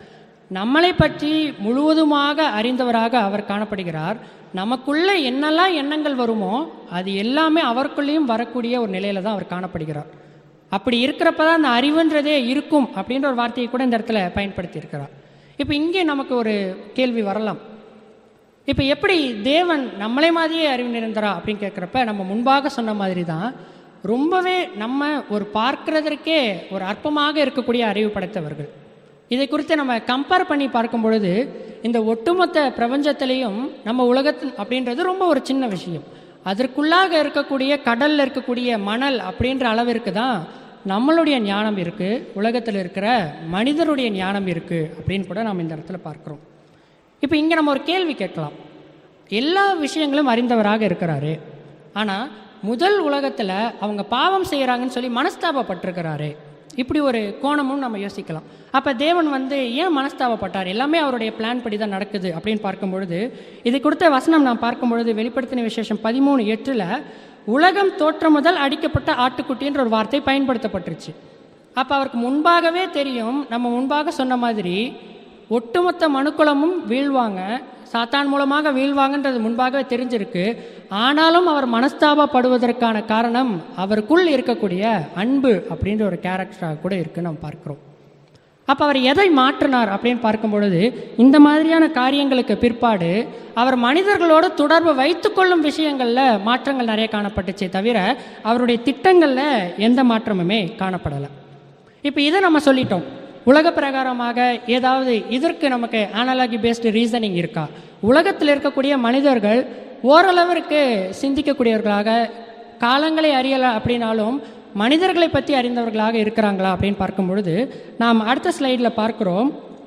நம்மளை பற்றி முழுவதுமாக அறிந்தவராக அவர் காணப்படுகிறார் நமக்குள்ள என்னெல்லாம் எண்ணங்கள் வருமோ அது எல்லாமே அவருக்குள்ளேயும் வரக்கூடிய ஒரு நிலையில தான் அவர் காணப்படுகிறார் அப்படி இருக்கிறப்ப தான் அந்த அறிவுன்றதே இருக்கும் அப்படின்ற ஒரு வார்த்தையை கூட இந்த இடத்துல பயன்படுத்தி இருக்கிறார் இப்போ இங்கே நமக்கு ஒரு கேள்வி வரலாம் இப்போ எப்படி தேவன் நம்மளே மாதிரியே அறிவு நிறைந்தரா அப்படின்னு கேட்குறப்ப நம்ம முன்பாக சொன்ன மாதிரி தான் ரொம்பவே நம்ம ஒரு பார்க்கிறதற்கே ஒரு அற்பமாக இருக்கக்கூடிய அறிவு படைத்தவர்கள் இதை குறித்து நம்ம கம்பேர் பண்ணி பார்க்கும் பொழுது இந்த ஒட்டுமொத்த பிரபஞ்சத்திலையும் நம்ம உலகத்தின் அப்படின்றது ரொம்ப ஒரு சின்ன விஷயம் அதற்குள்ளாக இருக்கக்கூடிய கடல்ல இருக்கக்கூடிய மணல் அப்படின்ற அளவிற்கு தான் நம்மளுடைய ஞானம் இருக்குது உலகத்தில் இருக்கிற மனிதருடைய ஞானம் இருக்குது அப்படின்னு கூட நம்ம இந்த இடத்துல பார்க்குறோம் இப்போ இங்கே நம்ம ஒரு கேள்வி கேட்கலாம் எல்லா விஷயங்களும் அறிந்தவராக இருக்கிறாரு ஆனால் முதல் உலகத்தில் அவங்க பாவம் செய்கிறாங்கன்னு சொல்லி மனஸ்தாபப்பட்டிருக்கிறாரு இப்படி ஒரு கோணமும் நம்ம யோசிக்கலாம் அப்போ தேவன் வந்து ஏன் மனஸ்தாபப்பட்டார் எல்லாமே அவருடைய பிளான் படி தான் நடக்குது அப்படின்னு பார்க்கும் பொழுது இது கொடுத்த வசனம் நான் பார்க்கும் பொழுது வெளிப்படுத்தின விசேஷம் பதிமூணு எட்டில் உலகம் தோற்றம் முதல் அடிக்கப்பட்ட ஆட்டுக்குட்டின்ற ஒரு வார்த்தை பயன்படுத்தப்பட்டுருச்சு அப்போ அவருக்கு முன்பாகவே தெரியும் நம்ம முன்பாக சொன்ன மாதிரி ஒட்டுமொத்த மனுக்குலமும் வீழ்வாங்க சாத்தான் மூலமாக வீழ்வாங்கன்றது முன்பாகவே தெரிஞ்சிருக்கு ஆனாலும் அவர் மனஸ்தாபப்படுவதற்கான காரணம் அவருக்குள் இருக்கக்கூடிய அன்பு அப்படின்ற ஒரு கேரக்டராக கூட இருக்குன்னு நம்ம பார்க்குறோம் அப்போ அவர் எதை மாற்றினார் அப்படின்னு பார்க்கும் பொழுது இந்த மாதிரியான காரியங்களுக்கு பிற்பாடு அவர் மனிதர்களோட தொடர்பு வைத்துக்கொள்ளும் விஷயங்களில் மாற்றங்கள் நிறைய காணப்பட்டுச்சே தவிர அவருடைய திட்டங்களில் எந்த மாற்றமுமே காணப்படலை இப்போ இதை நம்ம சொல்லிட்டோம் உலக பிரகாரமாக ஏதாவது இதற்கு நமக்கு அனலாகி பேஸ்டு ரீசனிங் இருக்கா உலகத்தில் இருக்கக்கூடிய மனிதர்கள் ஓரளவிற்கு சிந்திக்கக்கூடியவர்களாக காலங்களை அறியலை அப்படின்னாலும் மனிதர்களை பற்றி அறிந்தவர்களாக இருக்கிறாங்களா அப்படின்னு பார்க்கும் பொழுது நாம் அடுத்த ஸ்லைடில் பார்க்குறோம்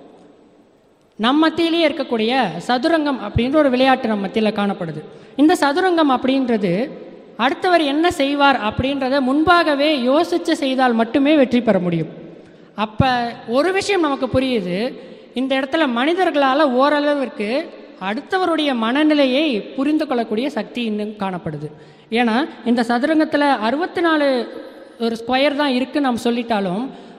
நம் மத்தியிலேயே இருக்கக்கூடிய சதுரங்கம் அப்படின்ற ஒரு விளையாட்டு நம்ம மத்தியில் காணப்படுது இந்த சதுரங்கம் அப்படின்றது அடுத்தவர் என்ன செய்வார் அப்படின்றத முன்பாகவே யோசித்து செய்தால் மட்டுமே வெற்றி பெற முடியும் அப்போ ஒரு விஷயம் நமக்கு புரியுது இந்த இடத்துல மனிதர்களால் ஓரளவிற்கு அடுத்தவருடைய மனநிலையை புரிந்து கொள்ளக்கூடிய சக்தி இன்னும் காணப்படுது ஏன்னா இந்த சதுரங்கத்தில் அறுபத்தி நாலு ஒரு ஸ்கொயர் தான் இருக்குன்னு நம்ம சொல்லிட்டாலும்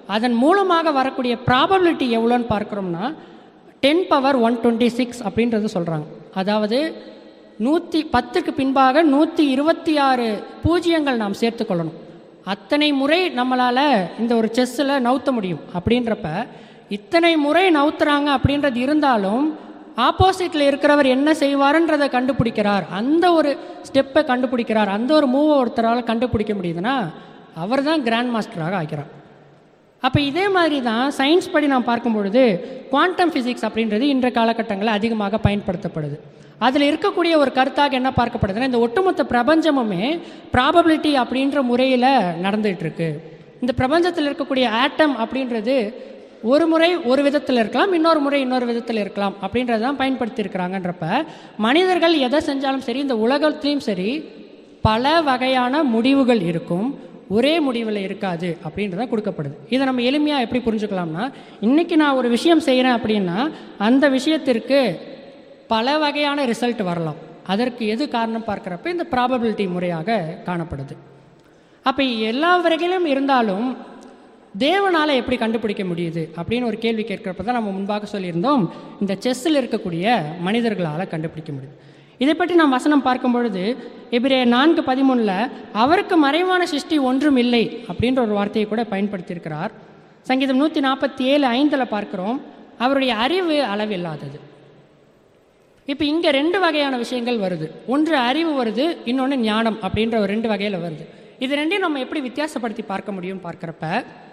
அதன் மூலமாக வரக்கூடிய ப்ராபபிலிட்டி எவ்வளோன்னு பார்க்குறோம்னா ten power one twenty six அப்படின்றது சொல்கிறாங்க அதாவது நூற்றி பத்துக்கு பின்பாக நூற்றி இருபத்தி ஆறு பூஜ்ஜியங்கள் நாம் சேர்த்துக்கொள்ளணும் அத்தனை முறை நம்மளால் இந்த ஒரு செஸ்ஸில் நவுத்த முடியும் அப்படின்றப்ப இத்தனை முறை நவுத்துறாங்க அப்படின்றது இருந்தாலும் ஆப்போசிட்டில் இருக்கிறவர் என்ன செய்வாருன்றதை கண்டுபிடிக்கிறார் அந்த ஒரு ஸ்டெப்பை கண்டுபிடிக்கிறார் அந்த ஒரு மூவை ஒருத்தரால் கண்டுபிடிக்க முடியுதுன்னா அவர் தான் கிராண்ட் மாஸ்டராக ஆகிறார் அப்போ இதே மாதிரி தான் சயின்ஸ் படி நாம் பார்க்கும் பொழுது குவாண்டம் ஃபிசிக்ஸ் அப்படின்றது இன்றைய காலகட்டங்களில் அதிகமாக பயன்படுத்தப்படுது அதில் இருக்கக்கூடிய ஒரு கருத்தாக என்ன பார்க்கப்படுதுன்னா இந்த ஒட்டுமொத்த பிரபஞ்சமுமே ப்ராபபிலிட்டி அப்படின்ற முறையில் நடந்துகிட்டு இருக்கு இந்த பிரபஞ்சத்தில் இருக்கக்கூடிய ஆட்டம் அப்படின்றது ஒரு முறை ஒரு விதத்தில் இருக்கலாம் இன்னொரு முறை இன்னொரு விதத்தில் இருக்கலாம் அப்படின்றத தான் பயன்படுத்தி இருக்கிறாங்கன்றப்ப மனிதர்கள் எதை செஞ்சாலும் சரி இந்த உலகத்திலையும் சரி பல வகையான முடிவுகள் இருக்கும் ஒரே முடிவில் இருக்காது அப்படின்றத கொடுக்கப்படுது இதை நம்ம எளிமையாக எப்படி புரிஞ்சுக்கலாம்னா இன்றைக்கி நான் ஒரு விஷயம் செய்கிறேன் அப்படின்னா அந்த விஷயத்திற்கு பல வகையான ரிசல்ட் வரலாம் அதற்கு எது காரணம் பார்க்குறப்ப இந்த ப்ராபபிலிட்டி முறையாக காணப்படுது அப்போ எல்லா வகையிலும் இருந்தாலும் தேவனால் எப்படி கண்டுபிடிக்க முடியுது அப்படின்னு ஒரு கேள்வி கேட்குறப்ப தான் நம்ம முன்பாக சொல்லியிருந்தோம் இந்த செஸ்ஸில் இருக்கக்கூடிய மனிதர்களால் கண்டுபிடிக்க முடியுது இதை பற்றி நாம் வசனம் பார்க்கும் பொழுது எபிரே நான்கு பதிமூணில் அவருக்கு மறைவான சிருஷ்டி ஒன்றும் இல்லை அப்படின்ற ஒரு வார்த்தையை கூட பயன்படுத்தியிருக்கிறார் சங்கீதம் நூற்றி நாற்பத்தி ஏழு ஐந்தில் பார்க்குறோம் அவருடைய அறிவு அளவில்லாதது இப்போ இங்கே ரெண்டு வகையான விஷயங்கள் வருது ஒன்று அறிவு வருது இன்னொன்று ஞானம் அப்படின்ற ஒரு ரெண்டு வகையில் வருது இது ரெண்டையும் நம்ம எப்படி வித்தியாசப்படுத்தி பார்க்க முடியும் பார்க்குறப்ப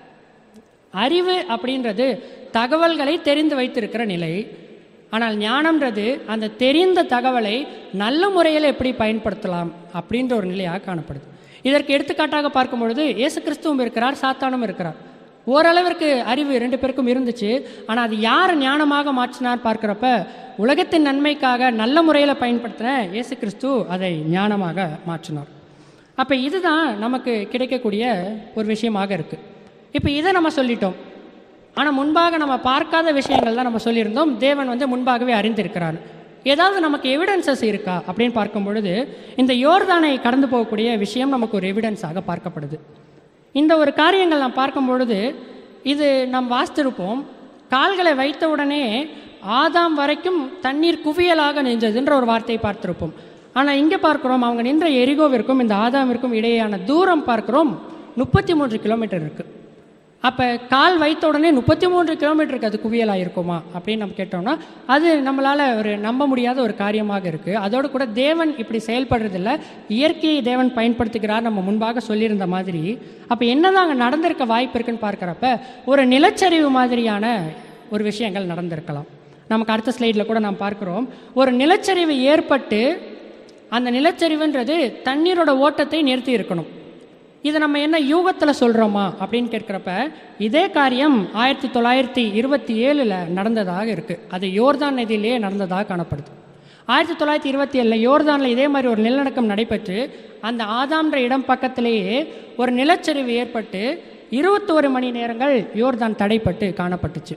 அறிவு அப்படின்றது தகவல்களை தெரிந்து வைத்திருக்கிற நிலை ஆனால் ஞானம்ன்றது அந்த தெரிந்த தகவலை நல்ல முறையில் எப்படி பயன்படுத்தலாம் அப்படின்ற ஒரு நிலையாக காணப்படுது இதற்கு எடுத்துக்காட்டாக பார்க்கும் பொழுது இயேசு கிறிஸ்துவும் இருக்கிறார் சாத்தானும் இருக்கிறார் ஓரளவிற்கு அறிவு ரெண்டு பேருக்கும் இருந்துச்சு ஆனால் அது யார் ஞானமாக மாற்றினார் பார்க்குறப்ப உலகத்தின் நன்மைக்காக நல்ல முறையில் பயன்படுத்தின இயேசு கிறிஸ்து அதை ஞானமாக மாற்றினார் அப்போ இதுதான் நமக்கு கிடைக்கக்கூடிய ஒரு விஷயமாக இருக்குது இப்போ இதை நம்ம சொல்லிட்டோம் ஆனால் முன்பாக நம்ம பார்க்காத விஷயங்கள் தான் நம்ம சொல்லியிருந்தோம் தேவன் வந்து முன்பாகவே அறிந்திருக்கிறார் ஏதாவது நமக்கு எவிடன்சஸ் இருக்கா அப்படின்னு பார்க்கும் பொழுது இந்த யோர்தானை கடந்து போகக்கூடிய விஷயம் நமக்கு ஒரு எவிடன்ஸாக பார்க்கப்படுது இந்த ஒரு காரியங்கள் நாம் பார்க்கும் பொழுது இது நாம் வாசித்திருப்போம் கால்களை வைத்த உடனே ஆதாம் வரைக்கும் தண்ணீர் குவியலாக நின்றதுன்ற ஒரு வார்த்தையை பார்த்திருப்போம் ஆனால் இங்கே பார்க்குறோம் அவங்க நின்ற எரிகோவிற்கும் இந்த ஆதாமிற்கும் இடையேயான தூரம் பார்க்குறோம் முப்பத்தி மூன்று கிலோமீட்டர் இருக்குது அப்போ கால் வைத்த உடனே முப்பத்தி மூன்று கிலோமீட்டருக்கு அது குவியலாக இருக்குமா அப்படின்னு நம்ம கேட்டோம்னா அது நம்மளால் ஒரு நம்ப முடியாத ஒரு காரியமாக இருக்குது அதோடு கூட தேவன் இப்படி செயல்படுறதில்ல இயற்கையை தேவன் பயன்படுத்துகிறார் நம்ம முன்பாக சொல்லியிருந்த மாதிரி அப்போ என்னதான் அங்கே நடந்திருக்க வாய்ப்பு இருக்குன்னு பார்க்குறப்ப ஒரு நிலச்சரிவு மாதிரியான ஒரு விஷயங்கள் நடந்திருக்கலாம் நமக்கு அடுத்த ஸ்லைடில் கூட நாம் பார்க்குறோம் ஒரு நிலச்சரிவு ஏற்பட்டு அந்த நிலச்சரிவுன்றது தண்ணீரோட ஓட்டத்தை நிறுத்தி இருக்கணும் இதை நம்ம என்ன யூகத்தில் சொல்கிறோமா அப்படின்னு கேட்குறப்ப இதே காரியம் ஆயிரத்தி தொள்ளாயிரத்தி இருபத்தி ஏழில் நடந்ததாக இருக்குது அது யோர்தான் நதியிலேயே நடந்ததாக காணப்படுது ஆயிரத்தி தொள்ளாயிரத்தி இருபத்தி ஏழில் யோர்தானில் இதே மாதிரி ஒரு நிலநடுக்கம் நடைபெற்று அந்த ஆதாம்ன்ற இடம் பக்கத்திலேயே ஒரு நிலச்சரிவு ஏற்பட்டு இருபத்தோரு மணி நேரங்கள் யோர்தான் தடைப்பட்டு காணப்பட்டுச்சு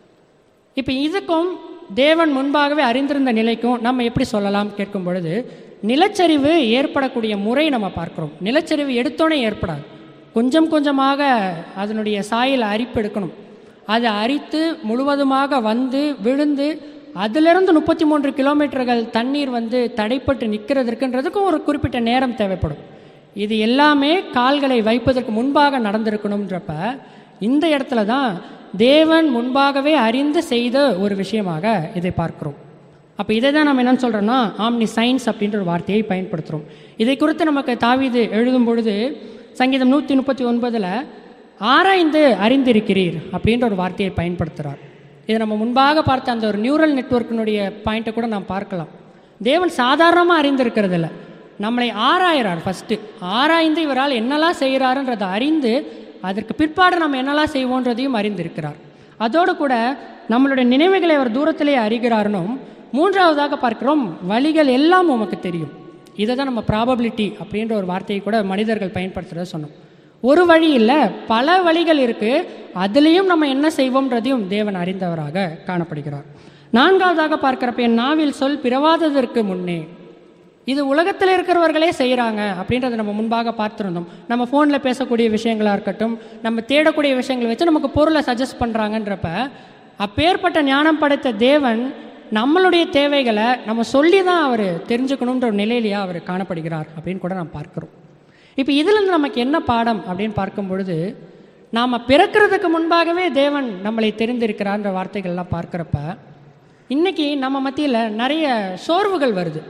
இப்போ இதுக்கும் தேவன் முன்பாகவே அறிந்திருந்த நிலைக்கும் நம்ம எப்படி சொல்லலாம் கேட்கும் பொழுது நிலச்சரிவு ஏற்படக்கூடிய முறை நம்ம பார்க்குறோம் நிலச்சரிவு எடுத்தோன்னே ஏற்படாது கொஞ்சம் கொஞ்சமாக அதனுடைய சாயில் அரிப்பு எடுக்கணும் அதை அரித்து முழுவதுமாக வந்து விழுந்து அதிலிருந்து முப்பத்தி மூன்று கிலோமீட்டர்கள் தண்ணீர் வந்து தடைப்பட்டு நிற்கிறதுக்குன்றதுக்கும் ஒரு குறிப்பிட்ட நேரம் தேவைப்படும் இது எல்லாமே கால்களை வைப்பதற்கு முன்பாக நடந்திருக்கணுன்றப்ப இந்த இடத்துல தான் தேவன் முன்பாகவே அறிந்து செய்த ஒரு விஷயமாக இதை பார்க்கிறோம் அப்போ இதை தான் நம்ம என்னன்னு சொல்கிறோன்னா ஆம்னி சயின்ஸ் அப்படின்ற ஒரு வார்த்தையை பயன்படுத்துகிறோம் இதை குறித்து நமக்கு தாவீது எழுதும் பொழுது சங்கீதம் நூற்றி முப்பத்தி ஒன்பதில் ஆராய்ந்து அறிந்திருக்கிறீர் அப்படின்ற ஒரு வார்த்தையை பயன்படுத்துகிறார் இதை நம்ம முன்பாக பார்த்த அந்த ஒரு நியூரல் நெட்வொர்க்கினுடைய பாயிண்ட்டை கூட நாம் பார்க்கலாம் தேவன் சாதாரணமாக அறிந்திருக்கிறது இல்லை நம்மளை ஆராயிறார் ஃபஸ்ட்டு ஆராய்ந்து இவரால் என்னெல்லாம் செய்கிறாருன்றதை அறிந்து அதற்கு பிற்பாடு நம்ம என்னெல்லாம் செய்வோன்றதையும் அறிந்திருக்கிறார் அதோடு கூட நம்மளுடைய நினைவுகளை அவர் தூரத்திலே அறிகிறாருனும் மூன்றாவதாக பார்க்கிறோம் வழிகள் எல்லாம் உமக்கு தெரியும் இதை தான் நம்ம ப்ராபபிலிட்டி அப்படின்ற ஒரு வார்த்தையை கூட மனிதர்கள் பயன்படுத்துகிறத சொன்னோம் ஒரு வழி இல்லை பல வழிகள் இருக்குது அதுலேயும் நம்ம என்ன செய்வோம்ன்றதையும் தேவன் அறிந்தவராக காணப்படுகிறார் நான்காவதாக பார்க்கிறப்ப என் நாவில் சொல் பிறவாததற்கு முன்னே இது உலகத்தில் இருக்கிறவர்களே செய்கிறாங்க அப்படின்றத நம்ம முன்பாக பார்த்துருந்தோம் நம்ம ஃபோனில் பேசக்கூடிய விஷயங்களாக இருக்கட்டும் நம்ம தேடக்கூடிய விஷயங்களை வச்சு நமக்கு பொருளை சஜஸ்ட் பண்ணுறாங்கன்றப்ப அப்பேற்பட்ட ஞானம் படைத்த தேவன் நம்மளுடைய தேவைகளை நம்ம சொல்லி தான் அவர் தெரிஞ்சுக்கணுன்ற ஒரு நிலையிலேயே அவர் காணப்படுகிறார் அப்படின்னு கூட நாம் பார்க்குறோம் இப்போ இதிலிருந்து நமக்கு என்ன பாடம் அப்படின்னு பார்க்கும் பொழுது நாம் பிறக்கிறதுக்கு முன்பாகவே தேவன் நம்மளை தெரிந்திருக்கிறார்ன்ற வார்த்தைகள்லாம் பார்க்குறப்ப இன்னைக்கு நம்ம மத்தியில் நிறைய சோர்வுகள் வருது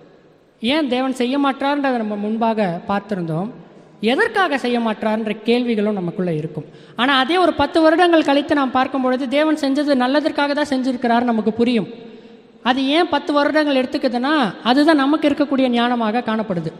ஏன் தேவன் செய்ய மாட்டார்ன்றதை நம்ம முன்பாக பார்த்துருந்தோம் எதற்காக செய்ய மாட்டார்ன்ற கேள்விகளும் நமக்குள்ளே இருக்கும் ஆனால் அதே ஒரு பத்து வருடங்கள் கழித்து நாம் பார்க்கும் பொழுது தேவன் செஞ்சது நல்லதற்காக தான் செஞ்சிருக்கிறார் நமக்கு புரியும் அது ஏன் பத்து வருடங்கள் எடுத்துக்குதுன்னா அதுதான் நமக்கு இருக்கக்கூடிய ஞானமாக காணப்படுது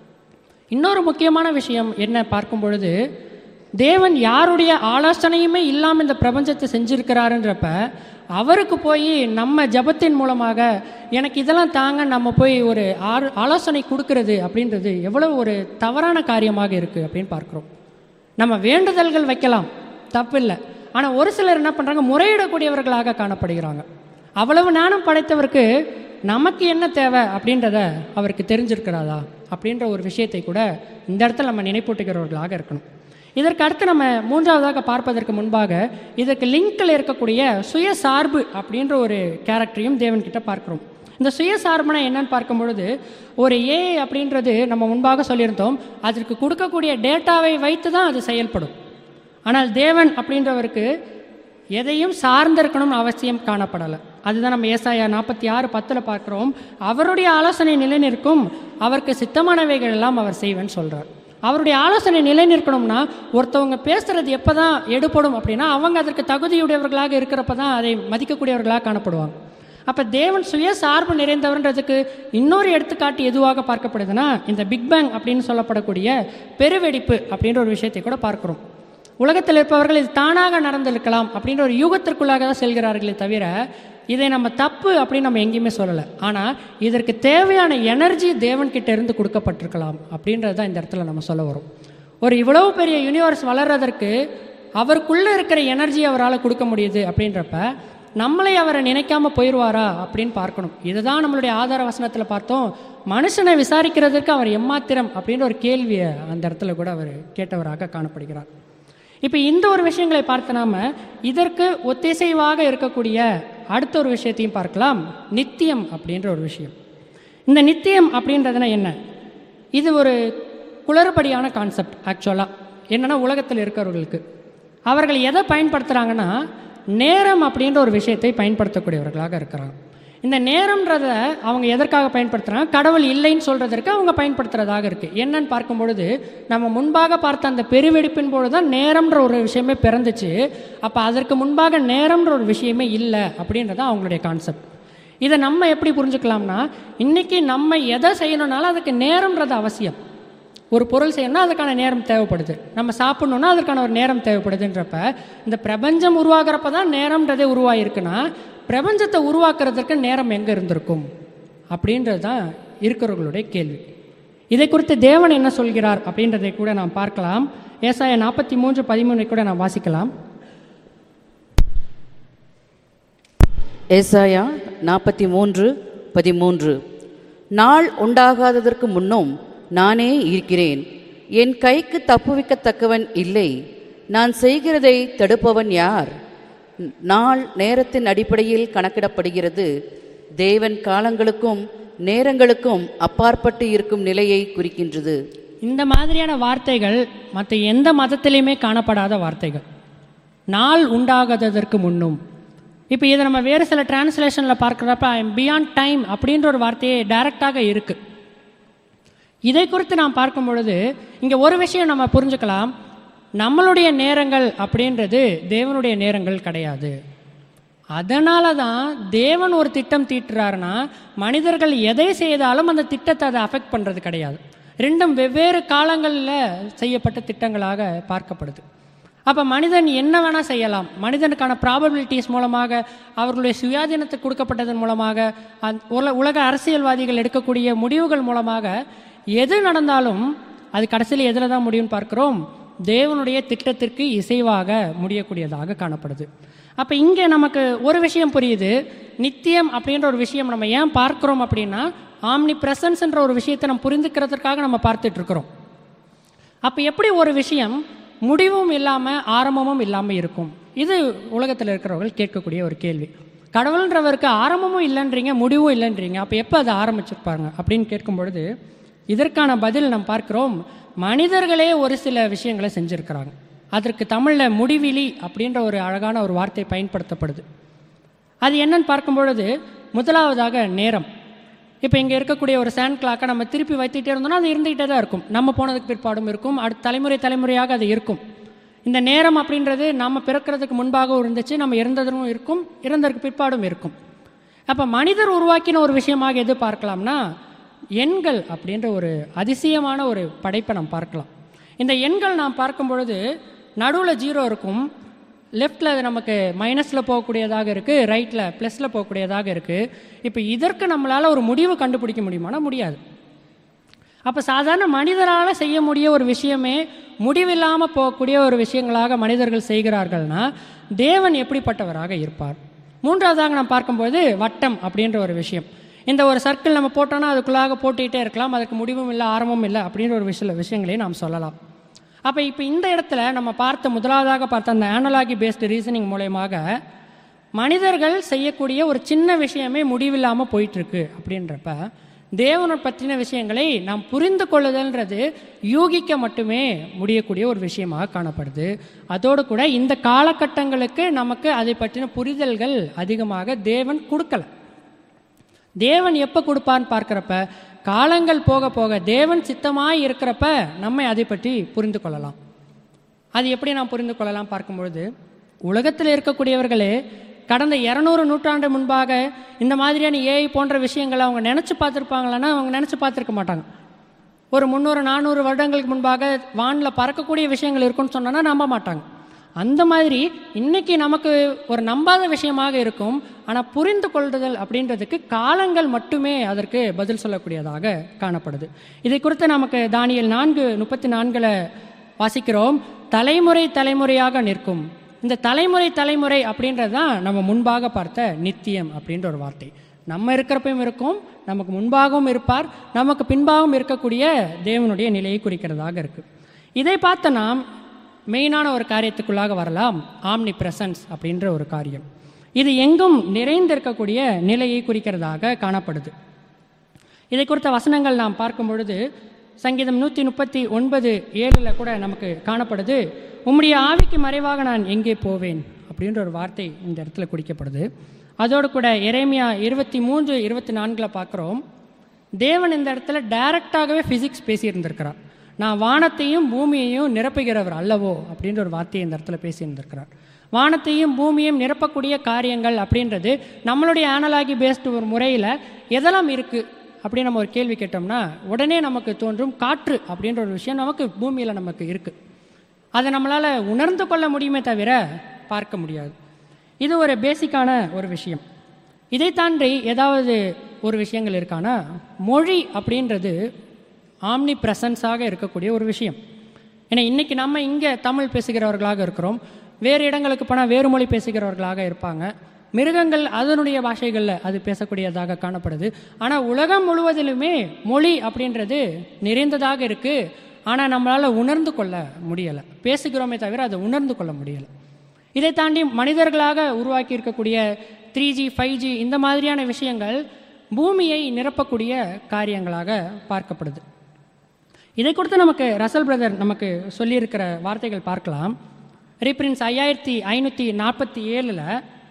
இன்னொரு முக்கியமான விஷயம் என்ன பார்க்கும் பொழுது தேவன் யாருடைய ஆலோசனையுமே இல்லாமல் இந்த பிரபஞ்சத்தை செஞ்சிருக்கிறாருன்றப்ப அவருக்கு போய் நம்ம ஜபத்தின் மூலமாக எனக்கு இதெல்லாம் தாங்க நம்ம போய் ஒரு ஆறு ஆலோசனை கொடுக்கறது அப்படின்றது எவ்வளோ ஒரு தவறான காரியமாக இருக்குது அப்படின்னு பார்க்குறோம் நம்ம வேண்டுதல்கள் வைக்கலாம் தப்பில்லை ஆனால் ஒரு சிலர் என்ன பண்ணுறாங்க முறையிடக்கூடியவர்களாக காணப்படுகிறாங்க அவ்வளவு ஞானம் படைத்தவருக்கு நமக்கு என்ன தேவை அப்படின்றத அவருக்கு தெரிஞ்சிருக்கிறதா அப்படின்ற ஒரு விஷயத்தை கூட இந்த இடத்துல நம்ம நினைப்பூட்டுகிறவர்களாக இருக்கணும் இதற்கு அடுத்து நம்ம மூன்றாவதாக பார்ப்பதற்கு முன்பாக இதற்கு லிங்கில் இருக்கக்கூடிய சுயசார்பு அப்படின்ற ஒரு கேரக்டரையும் தேவன்கிட்ட பார்க்குறோம் இந்த சுயசார்புனா என்னன்னு பார்க்கும் பொழுது ஒரு ஏ அப்படின்றது நம்ம முன்பாக சொல்லியிருந்தோம் அதற்கு கொடுக்கக்கூடிய டேட்டாவை வைத்து தான் அது செயல்படும் ஆனால் தேவன் அப்படின்றவருக்கு எதையும் சார்ந்திருக்கணும்னு அவசியம் காணப்படலை அதுதான் நம்ம ஏசாயா நாற்பத்தி ஆறு பத்தில் பார்க்குறோம் அவருடைய ஆலோசனை நிலைநிற்கும் அவருக்கு சித்தமானவைகள் எல்லாம் அவர் செய்வேன்னு சொல்கிறார் அவருடைய ஆலோசனை நிலைநிற்கணும்னா ஒருத்தவங்க பேசுறது எப்போ தான் எடுப்படும் அப்படின்னா அவங்க அதற்கு தகுதியுடையவர்களாக இருக்கிறப்ப தான் அதை மதிக்கக்கூடியவர்களாக காணப்படுவாங்க அப்போ தேவன் சுய சார்பு நிறைந்தவர்ன்றதுக்கு இன்னொரு எடுத்துக்காட்டு எதுவாக பார்க்கப்படுதுன்னா இந்த பிக் பேங் அப்படின்னு சொல்லப்படக்கூடிய பெருவெடிப்பு அப்படின்ற ஒரு விஷயத்தை கூட பார்க்குறோம் உலகத்தில் இருப்பவர்கள் இது தானாக நடந்திருக்கலாம் அப்படின்ற ஒரு யூகத்திற்குள்ளாக தான் செல்கிறார்களே தவிர இதை நம்ம தப்பு அப்படின்னு நம்ம எங்கேயுமே சொல்லலை ஆனால் இதற்கு தேவையான எனர்ஜி தேவன்கிட்ட இருந்து கொடுக்கப்பட்டிருக்கலாம் அப்படின்றது தான் இந்த இடத்துல நம்ம சொல்ல வரோம் ஒரு இவ்வளவு பெரிய யூனிவர்ஸ் வளர்றதற்கு அவருக்குள்ளே இருக்கிற எனர்ஜி அவரால் கொடுக்க முடியுது அப்படின்றப்ப நம்மளை அவரை நினைக்காம போயிடுவாரா அப்படின்னு பார்க்கணும் இதுதான் நம்மளுடைய ஆதார வசனத்தில் பார்த்தோம் மனுஷனை விசாரிக்கிறதுக்கு அவர் எம்மாத்திரம் அப்படின்ற ஒரு கேள்வியை அந்த இடத்துல கூட அவர் கேட்டவராக காணப்படுகிறார் இப்போ இந்த ஒரு விஷயங்களை பார்த்து நாம இதற்கு ஒத்திசைவாக இருக்கக்கூடிய அடுத்த ஒரு விஷயத்தையும் பார்க்கலாம் நித்தியம் அப்படின்ற ஒரு விஷயம் இந்த நித்தியம் அப்படின்றதுனா என்ன இது ஒரு குளறுபடியான கான்செப்ட் ஆக்சுவலாக என்னென்னா உலகத்தில் இருக்கிறவர்களுக்கு அவர்கள் எதை பயன்படுத்துகிறாங்கன்னா நேரம் அப்படின்ற ஒரு விஷயத்தை பயன்படுத்தக்கூடியவர்களாக இருக்கிறாங்க இந்த நேரம்ன்றத அவங்க எதற்காக பயன்படுத்துகிறாங்க கடவுள் இல்லைன்னு சொல்கிறதற்கு அவங்க பயன்படுத்துகிறதாக இருக்குது என்னன்னு பார்க்கும் பொழுது நம்ம முன்பாக பார்த்த அந்த பெருவெடிப்பின் பொழுது தான் நேரம்ன்ற ஒரு விஷயமே பிறந்துச்சு அப்போ அதற்கு முன்பாக நேரம்ன்ற ஒரு விஷயமே இல்லை அப்படின்றது தான் அவங்களுடைய கான்செப்ட் இதை நம்ம எப்படி புரிஞ்சுக்கலாம்னா இன்றைக்கி நம்ம எதை செய்யணும்னாலும் அதுக்கு நேரம்ன்றது அவசியம் ஒரு பொருள் செய்யணும்னா அதுக்கான நேரம் தேவைப்படுது நம்ம சாப்பிட்ணுன்னா அதற்கான ஒரு நேரம் தேவைப்படுதுன்றப்ப இந்த பிரபஞ்சம் உருவாகிறப்ப தான் நேரம்ன்றதே உருவாகிருக்குன்னா பிரபஞ்சத்தை உருவாக்குறதுக்கு நேரம் எங்கே இருந்திருக்கும் அப்படின்றது தான் இருக்கிறவர்களுடைய கேள்வி இதை குறித்து தேவன் என்ன சொல்கிறார் அப்படின்றதை கூட நாம் பார்க்கலாம் ஏசாய நாற்பத்தி மூன்று பதிமூணை கூட நாம் வாசிக்கலாம் ஏசாயா நாற்பத்தி மூன்று பதிமூன்று நாள் உண்டாகாததற்கு முன்னும் நானே இருக்கிறேன் என் கைக்கு தப்புவிக்கத்தக்கவன் இல்லை நான் செய்கிறதை தடுப்பவன் யார் ந- நாள் நேரத்தின் அடிப்படையில் கணக்கிடப்படுகிறது தேவன் காலங்களுக்கும் நேரங்களுக்கும் அப்பாற்பட்டு இருக்கும் நிலையை குறிக்கின்றது இந்த மாதிரியான வார்த்தைகள் மற்ற எந்த மதத்திலையுமே காணப்படாத வார்த்தைகள் நாள் உண்டாகாததற்கு முன்னும் இப்போ இதை நம்ம வேறு சில டிரான்ஸ்லேஷனில் பார்க்குறப்ப ஐ எம் பியாண்ட் டைம் அப்படின்ற ஒரு வார்த்தையே டைரக்டாக இருக்குது இதை குறித்து நாம் பார்க்கும் பொழுது இங்கே ஒரு விஷயம் நம்ம புரிஞ்சுக்கலாம் நம்மளுடைய நேரங்கள் அப்படின்றது தேவனுடைய நேரங்கள் கிடையாது அதனால தான் தேவன் ஒரு திட்டம் தீட்டுறாருன்னா மனிதர்கள் எதை செய்தாலும் அந்த திட்டத்தை அதை அஃபெக்ட் பண்ணுறது கிடையாது ரெண்டும் வெவ்வேறு காலங்களில் செய்யப்பட்ட திட்டங்களாக பார்க்கப்படுது அப்போ மனிதன் என்ன வேணால் செய்யலாம் மனிதனுக்கான ப்ராபபிலிட்டிஸ் மூலமாக அவர்களுடைய சுயாதீனத்துக்கு கொடுக்கப்பட்டதன் மூலமாக அந்த உல உலக அரசியல்வாதிகள் எடுக்கக்கூடிய முடிவுகள் மூலமாக எது நடந்தாலும் அது கடைசியில் எதில் தான் முடியும்னு பார்க்கிறோம் தேவனுடைய திட்டத்திற்கு இசைவாக முடியக்கூடியதாக காணப்படுது அப்போ இங்கே நமக்கு ஒரு விஷயம் புரியுது நித்தியம் அப்படின்ற ஒரு விஷயம் நம்ம ஏன் பார்க்குறோம் அப்படின்னா ஆம்னி பிரசன்ஸ்ன்ற ஒரு விஷயத்தை நம்ம புரிந்துக்கிறதுக்காக நம்ம பார்த்துட்டு இருக்கிறோம் அப்போ எப்படி ஒரு விஷயம் முடிவும் இல்லாமல் ஆரம்பமும் இல்லாமல் இருக்கும் இது உலகத்தில் இருக்கிறவர்கள் கேட்கக்கூடிய ஒரு கேள்வி கடவுள்ன்றவருக்கு ஆரம்பமும் இல்லைன்றீங்க முடிவும் இல்லைன்றீங்க அப்போ எப்போ அதை ஆரம்பிச்சிருப்பாங்க அப்படின்னு கேட்கும் பொழுது இதற்கான பதில் நாம் பார்க்கிறோம் மனிதர்களே ஒரு சில விஷயங்களை செஞ்சுருக்கிறாங்க அதற்கு தமிழில் முடிவிலி அப்படின்ற ஒரு அழகான ஒரு வார்த்தை பயன்படுத்தப்படுது அது என்னன்னு பார்க்கும் பொழுது முதலாவதாக நேரம் இப்போ இங்கே இருக்கக்கூடிய ஒரு சேண்ட் கிளாக்கை நம்ம திருப்பி வைத்துட்டே இருந்தோம்னா அது இருந்துகிட்டே தான் இருக்கும் நம்ம போனதுக்கு பிற்பாடும் இருக்கும் அடுத்த தலைமுறை தலைமுறையாக அது இருக்கும் இந்த நேரம் அப்படின்றது நம்ம பிறக்கிறதுக்கு முன்பாகவும் இருந்துச்சு நம்ம இறந்ததும் இருக்கும் இறந்ததற்கு பிற்பாடும் இருக்கும் அப்போ மனிதர் உருவாக்கின ஒரு விஷயமாக எது பார்க்கலாம்னா எண்கள் அப்படின்ற ஒரு அதிசயமான ஒரு படைப்பை நாம் பார்க்கலாம் இந்த எண்கள் நாம் பார்க்கும் பொழுது நடுவில் ஜீரோ இருக்கும் லெஃப்டில் அது நமக்கு மைனஸில் போகக்கூடியதாக இருக்குது ரைட்டில் ப்ளஸில் போகக்கூடியதாக இருக்குது இப்போ இதற்கு நம்மளால் ஒரு முடிவு கண்டுபிடிக்க முடியுமானா முடியாது அப்போ சாதாரண மனிதரால் செய்ய முடிய ஒரு விஷயமே முடிவில்லாமல் போகக்கூடிய ஒரு விஷயங்களாக மனிதர்கள் செய்கிறார்கள்னா தேவன் எப்படிப்பட்டவராக இருப்பார் மூன்றாவதாக நாம் பார்க்கும்போது வட்டம் அப்படின்ற ஒரு விஷயம் இந்த ஒரு சர்க்கிள் நம்ம போட்டோம்னா அதுக்குள்ளாக போட்டுக்கிட்டே இருக்கலாம் அதுக்கு முடிவும் இல்லை ஆரம்பமும் இல்லை அப்படின்ற ஒரு விஷய விஷயங்களையும் நாம் சொல்லலாம் அப்போ இப்போ இந்த இடத்துல நம்ம பார்த்த முதலாவதாக பார்த்த அந்த ஆனலாகி பேஸ்டு ரீசனிங் மூலயமாக மனிதர்கள் செய்யக்கூடிய ஒரு சின்ன விஷயமே முடிவில்லாமல் போயிட்டுருக்கு அப்படின்றப்ப தேவனை பற்றின விஷயங்களை நாம் புரிந்து கொள்ளுதல்ன்றது யூகிக்க மட்டுமே முடியக்கூடிய ஒரு விஷயமாக காணப்படுது அதோடு கூட இந்த காலகட்டங்களுக்கு நமக்கு அதை பற்றின புரிதல்கள் அதிகமாக தேவன் கொடுக்கல தேவன் எப்போ கொடுப்பான்னு பார்க்குறப்ப காலங்கள் போக போக தேவன் சித்தமாய் இருக்கிறப்ப நம்மை அதை பற்றி புரிந்து கொள்ளலாம் அது எப்படி நாம் புரிந்து கொள்ளலாம் பார்க்கும்பொழுது உலகத்தில் இருக்கக்கூடியவர்களே கடந்த இரநூறு நூற்றாண்டு முன்பாக இந்த மாதிரியான ஏஐ போன்ற விஷயங்களை அவங்க நினச்சி பார்த்துருப்பாங்களான்னா அவங்க நினச்சி பார்த்துருக்க மாட்டாங்க ஒரு முந்நூறு நானூறு வருடங்களுக்கு முன்பாக வானில் பறக்கக்கூடிய விஷயங்கள் இருக்குன்னு சொன்னோன்னா நம்ப மாட்டாங்க அந்த மாதிரி இன்னைக்கு நமக்கு ஒரு நம்பாத விஷயமாக இருக்கும் ஆனால் புரிந்து கொள்ளுதல் அப்படின்றதுக்கு காலங்கள் மட்டுமே அதற்கு பதில் சொல்லக்கூடியதாக காணப்படுது இதை குறித்து நமக்கு தானியல் நான்கு முப்பத்தி நான்கில் வாசிக்கிறோம் தலைமுறை தலைமுறையாக நிற்கும் இந்த தலைமுறை தலைமுறை அப்படின்றது தான் நம்ம முன்பாக பார்த்த நித்தியம் அப்படின்ற ஒரு வார்த்தை நம்ம இருக்கிறப்பையும் இருக்கும் நமக்கு முன்பாகவும் இருப்பார் நமக்கு பின்பாகவும் இருக்கக்கூடிய தேவனுடைய நிலையை குறிக்கிறதாக இருக்கு இதை பார்த்த நாம் மெயினான ஒரு காரியத்துக்குள்ளாக வரலாம் ஆம்னி பிரசன்ஸ் அப்படின்ற ஒரு காரியம் இது எங்கும் நிறைந்திருக்கக்கூடிய நிலையை குறிக்கிறதாக காணப்படுது இதை குறித்த வசனங்கள் நாம் பார்க்கும் பொழுது சங்கீதம் நூற்றி முப்பத்தி ஒன்பது ஏழில் கூட நமக்கு காணப்படுது உம்முடைய ஆவிக்கு மறைவாக நான் எங்கே போவேன் அப்படின்ற ஒரு வார்த்தை இந்த இடத்துல குறிக்கப்படுது அதோடு கூட எரேமியா இருபத்தி மூன்று இருபத்தி நான்கில் பார்க்குறோம் தேவன் இந்த இடத்துல டைரக்டாகவே ஃபிசிக்ஸ் பேசியிருந்திருக்கிறார் நான் வானத்தையும் பூமியையும் நிரப்புகிறவர் அல்லவோ அப்படின்ற ஒரு வார்த்தையை இந்த இடத்துல பேசியிருந்திருக்கிறார் வானத்தையும் பூமியையும் நிரப்பக்கூடிய காரியங்கள் அப்படின்றது நம்மளுடைய ஆனலாகி பேஸ்டு ஒரு முறையில் எதெல்லாம் இருக்குது அப்படின்னு நம்ம ஒரு கேள்வி கேட்டோம்னா உடனே நமக்கு தோன்றும் காற்று அப்படின்ற ஒரு விஷயம் நமக்கு பூமியில் நமக்கு இருக்குது அதை நம்மளால் உணர்ந்து கொள்ள முடியுமே தவிர பார்க்க முடியாது இது ஒரு பேசிக்கான ஒரு விஷயம் இதை தாண்டி ஏதாவது ஒரு விஷயங்கள் இருக்கானா மொழி அப்படின்றது ஆம்னி பிரசன்ஸாக இருக்கக்கூடிய ஒரு விஷயம் ஏன்னா இன்றைக்கி நம்ம இங்கே தமிழ் பேசுகிறவர்களாக இருக்கிறோம் வேறு இடங்களுக்கு போனால் வேறு மொழி பேசுகிறவர்களாக இருப்பாங்க மிருகங்கள் அதனுடைய பாஷைகளில் அது பேசக்கூடியதாக காணப்படுது ஆனால் உலகம் முழுவதிலுமே மொழி அப்படின்றது நிறைந்ததாக இருக்குது ஆனால் நம்மளால் உணர்ந்து கொள்ள முடியலை பேசுகிறோமே தவிர அதை உணர்ந்து கொள்ள முடியலை இதை தாண்டி மனிதர்களாக உருவாக்கி இருக்கக்கூடிய த்ரீ ஜி ஃபைவ் ஜி இந்த மாதிரியான விஷயங்கள் பூமியை நிரப்பக்கூடிய காரியங்களாக பார்க்கப்படுது இதை குறித்து நமக்கு ரசல் பிரதர் நமக்கு சொல்லியிருக்கிற வார்த்தைகள் பார்க்கலாம் ரீப்ரின்ஸ் ஐயாயிரத்தி ஐநூற்றி நாற்பத்தி ஏழில்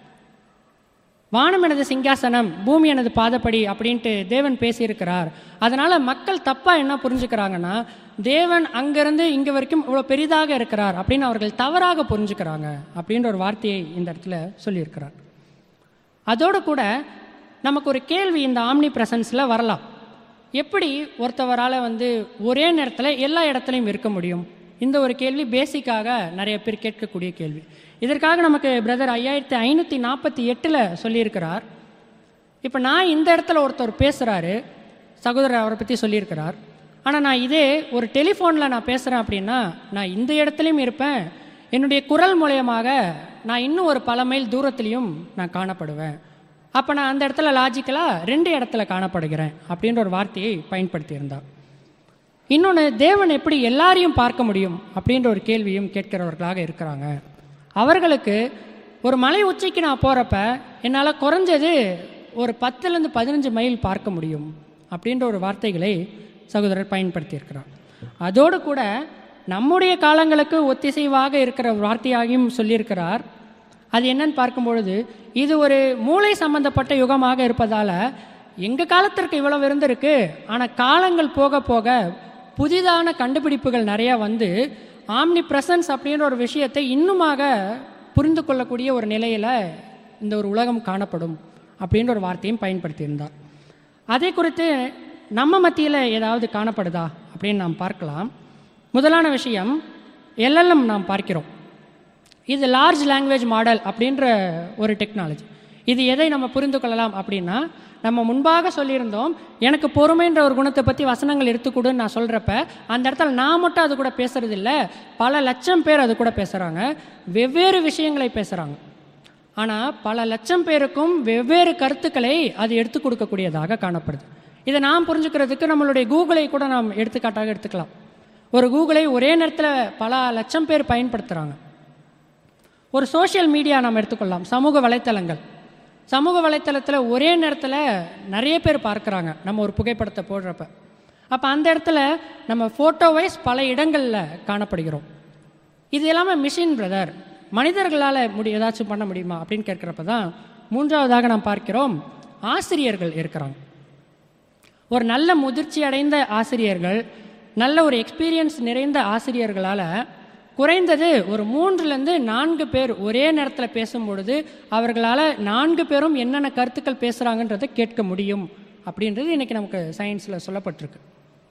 வானம் எனது சிங்காசனம் பூமி எனது பாதப்படி அப்படின்ட்டு தேவன் பேசியிருக்கிறார் அதனால் மக்கள் தப்பாக என்ன புரிஞ்சுக்கிறாங்கன்னா தேவன் அங்கேருந்து இங்கே வரைக்கும் இவ்வளோ பெரிதாக இருக்கிறார் அப்படின்னு அவர்கள் தவறாக புரிஞ்சுக்கிறாங்க அப்படின்ற ஒரு வார்த்தையை இந்த இடத்துல சொல்லியிருக்கிறார் அதோடு கூட நமக்கு ஒரு கேள்வி இந்த ஆம்னி பிரசன்ஸில் வரலாம் எப்படி ஒருத்தவரால் வந்து ஒரே நேரத்தில் எல்லா இடத்துலையும் இருக்க முடியும் இந்த ஒரு கேள்வி பேசிக்காக நிறைய பேர் கேட்கக்கூடிய கேள்வி இதற்காக நமக்கு பிரதர் ஐயாயிரத்தி ஐநூற்றி நாற்பத்தி எட்டில் சொல்லியிருக்கிறார் இப்போ நான் இந்த இடத்துல ஒருத்தர் பேசுகிறாரு சகோதரர் அவரை பற்றி சொல்லியிருக்கிறார் ஆனால் நான் இதே ஒரு டெலிஃபோனில் நான் பேசுகிறேன் அப்படின்னா நான் இந்த இடத்துலையும் இருப்பேன் என்னுடைய குரல் மூலயமாக நான் இன்னும் ஒரு பல மைல் தூரத்துலையும் நான் காணப்படுவேன் அப்போ நான் அந்த இடத்துல லாஜிக்கலாக ரெண்டு இடத்துல காணப்படுகிறேன் அப்படின்ற ஒரு வார்த்தையை பயன்படுத்தியிருந்தார் இன்னொன்று தேவன் எப்படி எல்லாரையும் பார்க்க முடியும் அப்படின்ற ஒரு கேள்வியும் கேட்கிறவர்களாக இருக்கிறாங்க அவர்களுக்கு ஒரு மலை உச்சிக்கு நான் போகிறப்ப என்னால் குறைஞ்சது ஒரு பத்துலேருந்து பதினஞ்சு மைல் பார்க்க முடியும் அப்படின்ற ஒரு வார்த்தைகளை சகோதரர் பயன்படுத்தியிருக்கிறார் அதோடு கூட நம்முடைய காலங்களுக்கு ஒத்திசைவாக இருக்கிற ஒரு வார்த்தையாகியும் சொல்லியிருக்கிறார் அது என்னன்னு பார்க்கும்பொழுது இது ஒரு மூளை சம்பந்தப்பட்ட யுகமாக இருப்பதால் எங்கள் காலத்திற்கு இவ்வளவு இருந்திருக்கு ஆனால் காலங்கள் போக போக புதிதான கண்டுபிடிப்புகள் நிறையா வந்து ஆம்னி பிரசன்ஸ் அப்படின்ற ஒரு விஷயத்தை இன்னுமாக புரிந்து கொள்ளக்கூடிய ஒரு நிலையில் இந்த ஒரு உலகம் காணப்படும் அப்படின்ற ஒரு வார்த்தையும் பயன்படுத்தியிருந்தார் அதை குறித்து நம்ம மத்தியில் ஏதாவது காணப்படுதா அப்படின்னு நாம் பார்க்கலாம் முதலான விஷயம் எல்எல்எம் நாம் பார்க்கிறோம் இது லார்ஜ் லாங்குவேஜ் மாடல் அப்படின்ற ஒரு டெக்னாலஜி இது எதை நம்ம புரிந்து கொள்ளலாம் அப்படின்னா நம்ம முன்பாக சொல்லியிருந்தோம் எனக்கு பொறுமைன்ற ஒரு குணத்தை பற்றி வசனங்கள் எடுத்துக்கொடுன்னு நான் சொல்கிறப்ப அந்த இடத்துல நான் மட்டும் அது கூட பேசுறது இல்ல பல லட்சம் பேர் அது கூட பேசுகிறாங்க வெவ்வேறு விஷயங்களை பேசுகிறாங்க ஆனால் பல லட்சம் பேருக்கும் வெவ்வேறு கருத்துக்களை அது எடுத்து கொடுக்கக்கூடியதாக காணப்படுது இதை நாம் புரிஞ்சுக்கிறதுக்கு நம்மளுடைய கூகுளை கூட நாம் எடுத்துக்காட்டாக எடுத்துக்கலாம் ஒரு கூகுளை ஒரே நேரத்தில் பல லட்சம் பேர் பயன்படுத்துகிறாங்க ஒரு சோஷியல் மீடியா நாம் எடுத்துக்கொள்ளலாம் சமூக வலைத்தளங்கள் சமூக வலைத்தளத்தில் ஒரே நேரத்தில் நிறைய பேர் பார்க்குறாங்க நம்ம ஒரு புகைப்படத்தை போடுறப்ப அப்போ அந்த இடத்துல நம்ம ஃபோட்டோ வைஸ் பல இடங்களில் காணப்படுகிறோம் இது எல்லாமே மிஷின் பிரதர் மனிதர்களால் முடி ஏதாச்சும் பண்ண முடியுமா அப்படின்னு கேட்குறப்ப தான் மூன்றாவதாக நாம் பார்க்கிறோம் ஆசிரியர்கள் இருக்கிறாங்க ஒரு நல்ல முதிர்ச்சி அடைந்த ஆசிரியர்கள் நல்ல ஒரு எக்ஸ்பீரியன்ஸ் நிறைந்த ஆசிரியர்களால் குறைந்தது ஒரு மூன்றுலேருந்து நான்கு பேர் ஒரே நேரத்தில் பேசும்பொழுது அவர்களால் நான்கு பேரும் என்னென்ன கருத்துக்கள் பேசுகிறாங்கன்றதை கேட்க முடியும் அப்படின்றது இன்றைக்கி நமக்கு சயின்ஸில் சொல்லப்பட்டிருக்கு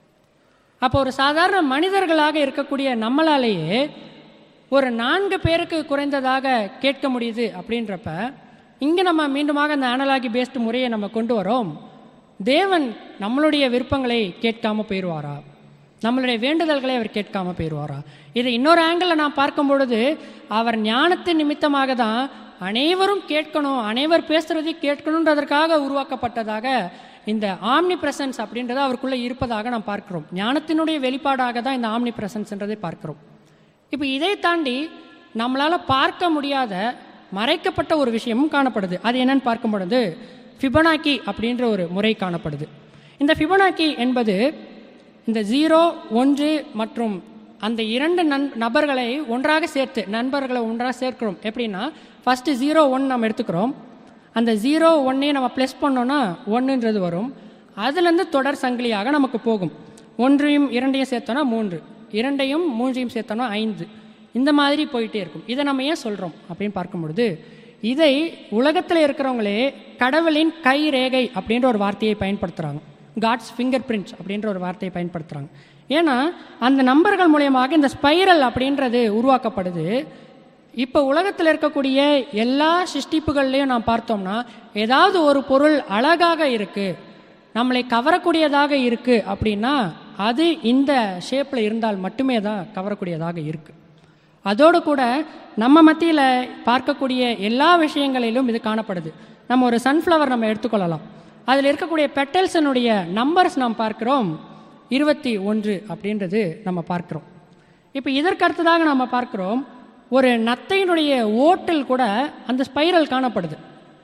அப்போ ஒரு சாதாரண மனிதர்களாக இருக்கக்கூடிய நம்மளாலேயே ஒரு நான்கு பேருக்கு குறைந்ததாக கேட்க முடியுது அப்படின்றப்ப இங்கே நம்ம மீண்டுமாக அந்த அனலாகி பேஸ்டு முறையை நம்ம கொண்டு வரோம் தேவன் நம்மளுடைய விருப்பங்களை கேட்காம போயிடுவாரா நம்மளுடைய வேண்டுதல்களை அவர் கேட்காம போயிடுவாரா இதை இன்னொரு ஆங்கிளில் நான் பார்க்கும் பொழுது அவர் ஞானத்தின் நிமித்தமாக தான் அனைவரும் கேட்கணும் அனைவர் பேசுறதை கேட்கணுன்றதற்காக உருவாக்கப்பட்டதாக இந்த ஆம்னி பிரசன்ஸ் அப்படின்றது அவருக்குள்ளே இருப்பதாக நாம் பார்க்கிறோம் ஞானத்தினுடைய வெளிப்பாடாக தான் இந்த ஆம்னி பிரசன்ஸ்ன்றதை பார்க்கிறோம் இப்போ இதை தாண்டி நம்மளால் பார்க்க முடியாத மறைக்கப்பட்ட ஒரு விஷயமும் காணப்படுது அது என்னன்னு பார்க்கும் பொழுது ஃபிபனாக்கி அப்படின்ற ஒரு முறை காணப்படுது இந்த ஃபிபனாக்கி என்பது இந்த ஜீரோ ஒன்று மற்றும் அந்த இரண்டு நன் நபர்களை ஒன்றாக சேர்த்து நண்பர்களை ஒன்றாக சேர்க்கிறோம் எப்படின்னா ஃபஸ்ட்டு ஜீரோ ஒன் நம்ம எடுத்துக்கிறோம் அந்த ஜீரோ ஒன்னே நம்ம ப்ளஸ் பண்ணோன்னா ஒன்றுன்றது வரும் அதுலேருந்து தொடர் சங்கிலியாக நமக்கு போகும் ஒன்றையும் இரண்டையும் சேர்த்தோன்னா மூன்று இரண்டையும் மூன்றையும் சேர்த்தோன்னா ஐந்து இந்த மாதிரி போயிட்டே இருக்கும் இதை நம்ம ஏன் சொல்கிறோம் அப்படின்னு பார்க்கும் பொழுது இதை உலகத்தில் இருக்கிறவங்களே கடவுளின் கை ரேகை அப்படின்ற ஒரு வார்த்தையை பயன்படுத்துகிறாங்க காட்ஸ் ஃபிங்கர் பிரிண்ட்ஸ் அப்படின்ற ஒரு வார்த்தையை பயன்படுத்துகிறாங்க ஏன்னா அந்த நம்பர்கள் மூலியமாக இந்த ஸ்பைரல் அப்படின்றது உருவாக்கப்படுது இப்போ உலகத்தில் இருக்கக்கூடிய எல்லா சிருஷ்டிப்புகள்லையும் நாம் பார்த்தோம்னா ஏதாவது ஒரு பொருள் அழகாக இருக்குது நம்மளை கவரக்கூடியதாக இருக்குது அப்படின்னா அது இந்த ஷேப்பில் இருந்தால் மட்டுமே தான் கவரக்கூடியதாக இருக்குது அதோடு கூட நம்ம மத்தியில் பார்க்கக்கூடிய எல்லா விஷயங்களிலும் இது காணப்படுது நம்ம ஒரு சன்ஃப்ளவர் நம்ம எடுத்துக்கொள்ளலாம் அதில் இருக்கக்கூடிய பெட்டல்ஸனுடைய நம்பர்ஸ் நாம் பார்க்கிறோம் இருபத்தி ஒன்று அப்படின்றது நம்ம பார்க்கிறோம் இப்போ இதற்கு அடுத்ததாக நம்ம பார்க்கிறோம் ஒரு நத்தையினுடைய ஓட்டில் கூட அந்த ஸ்பைரல் காணப்படுது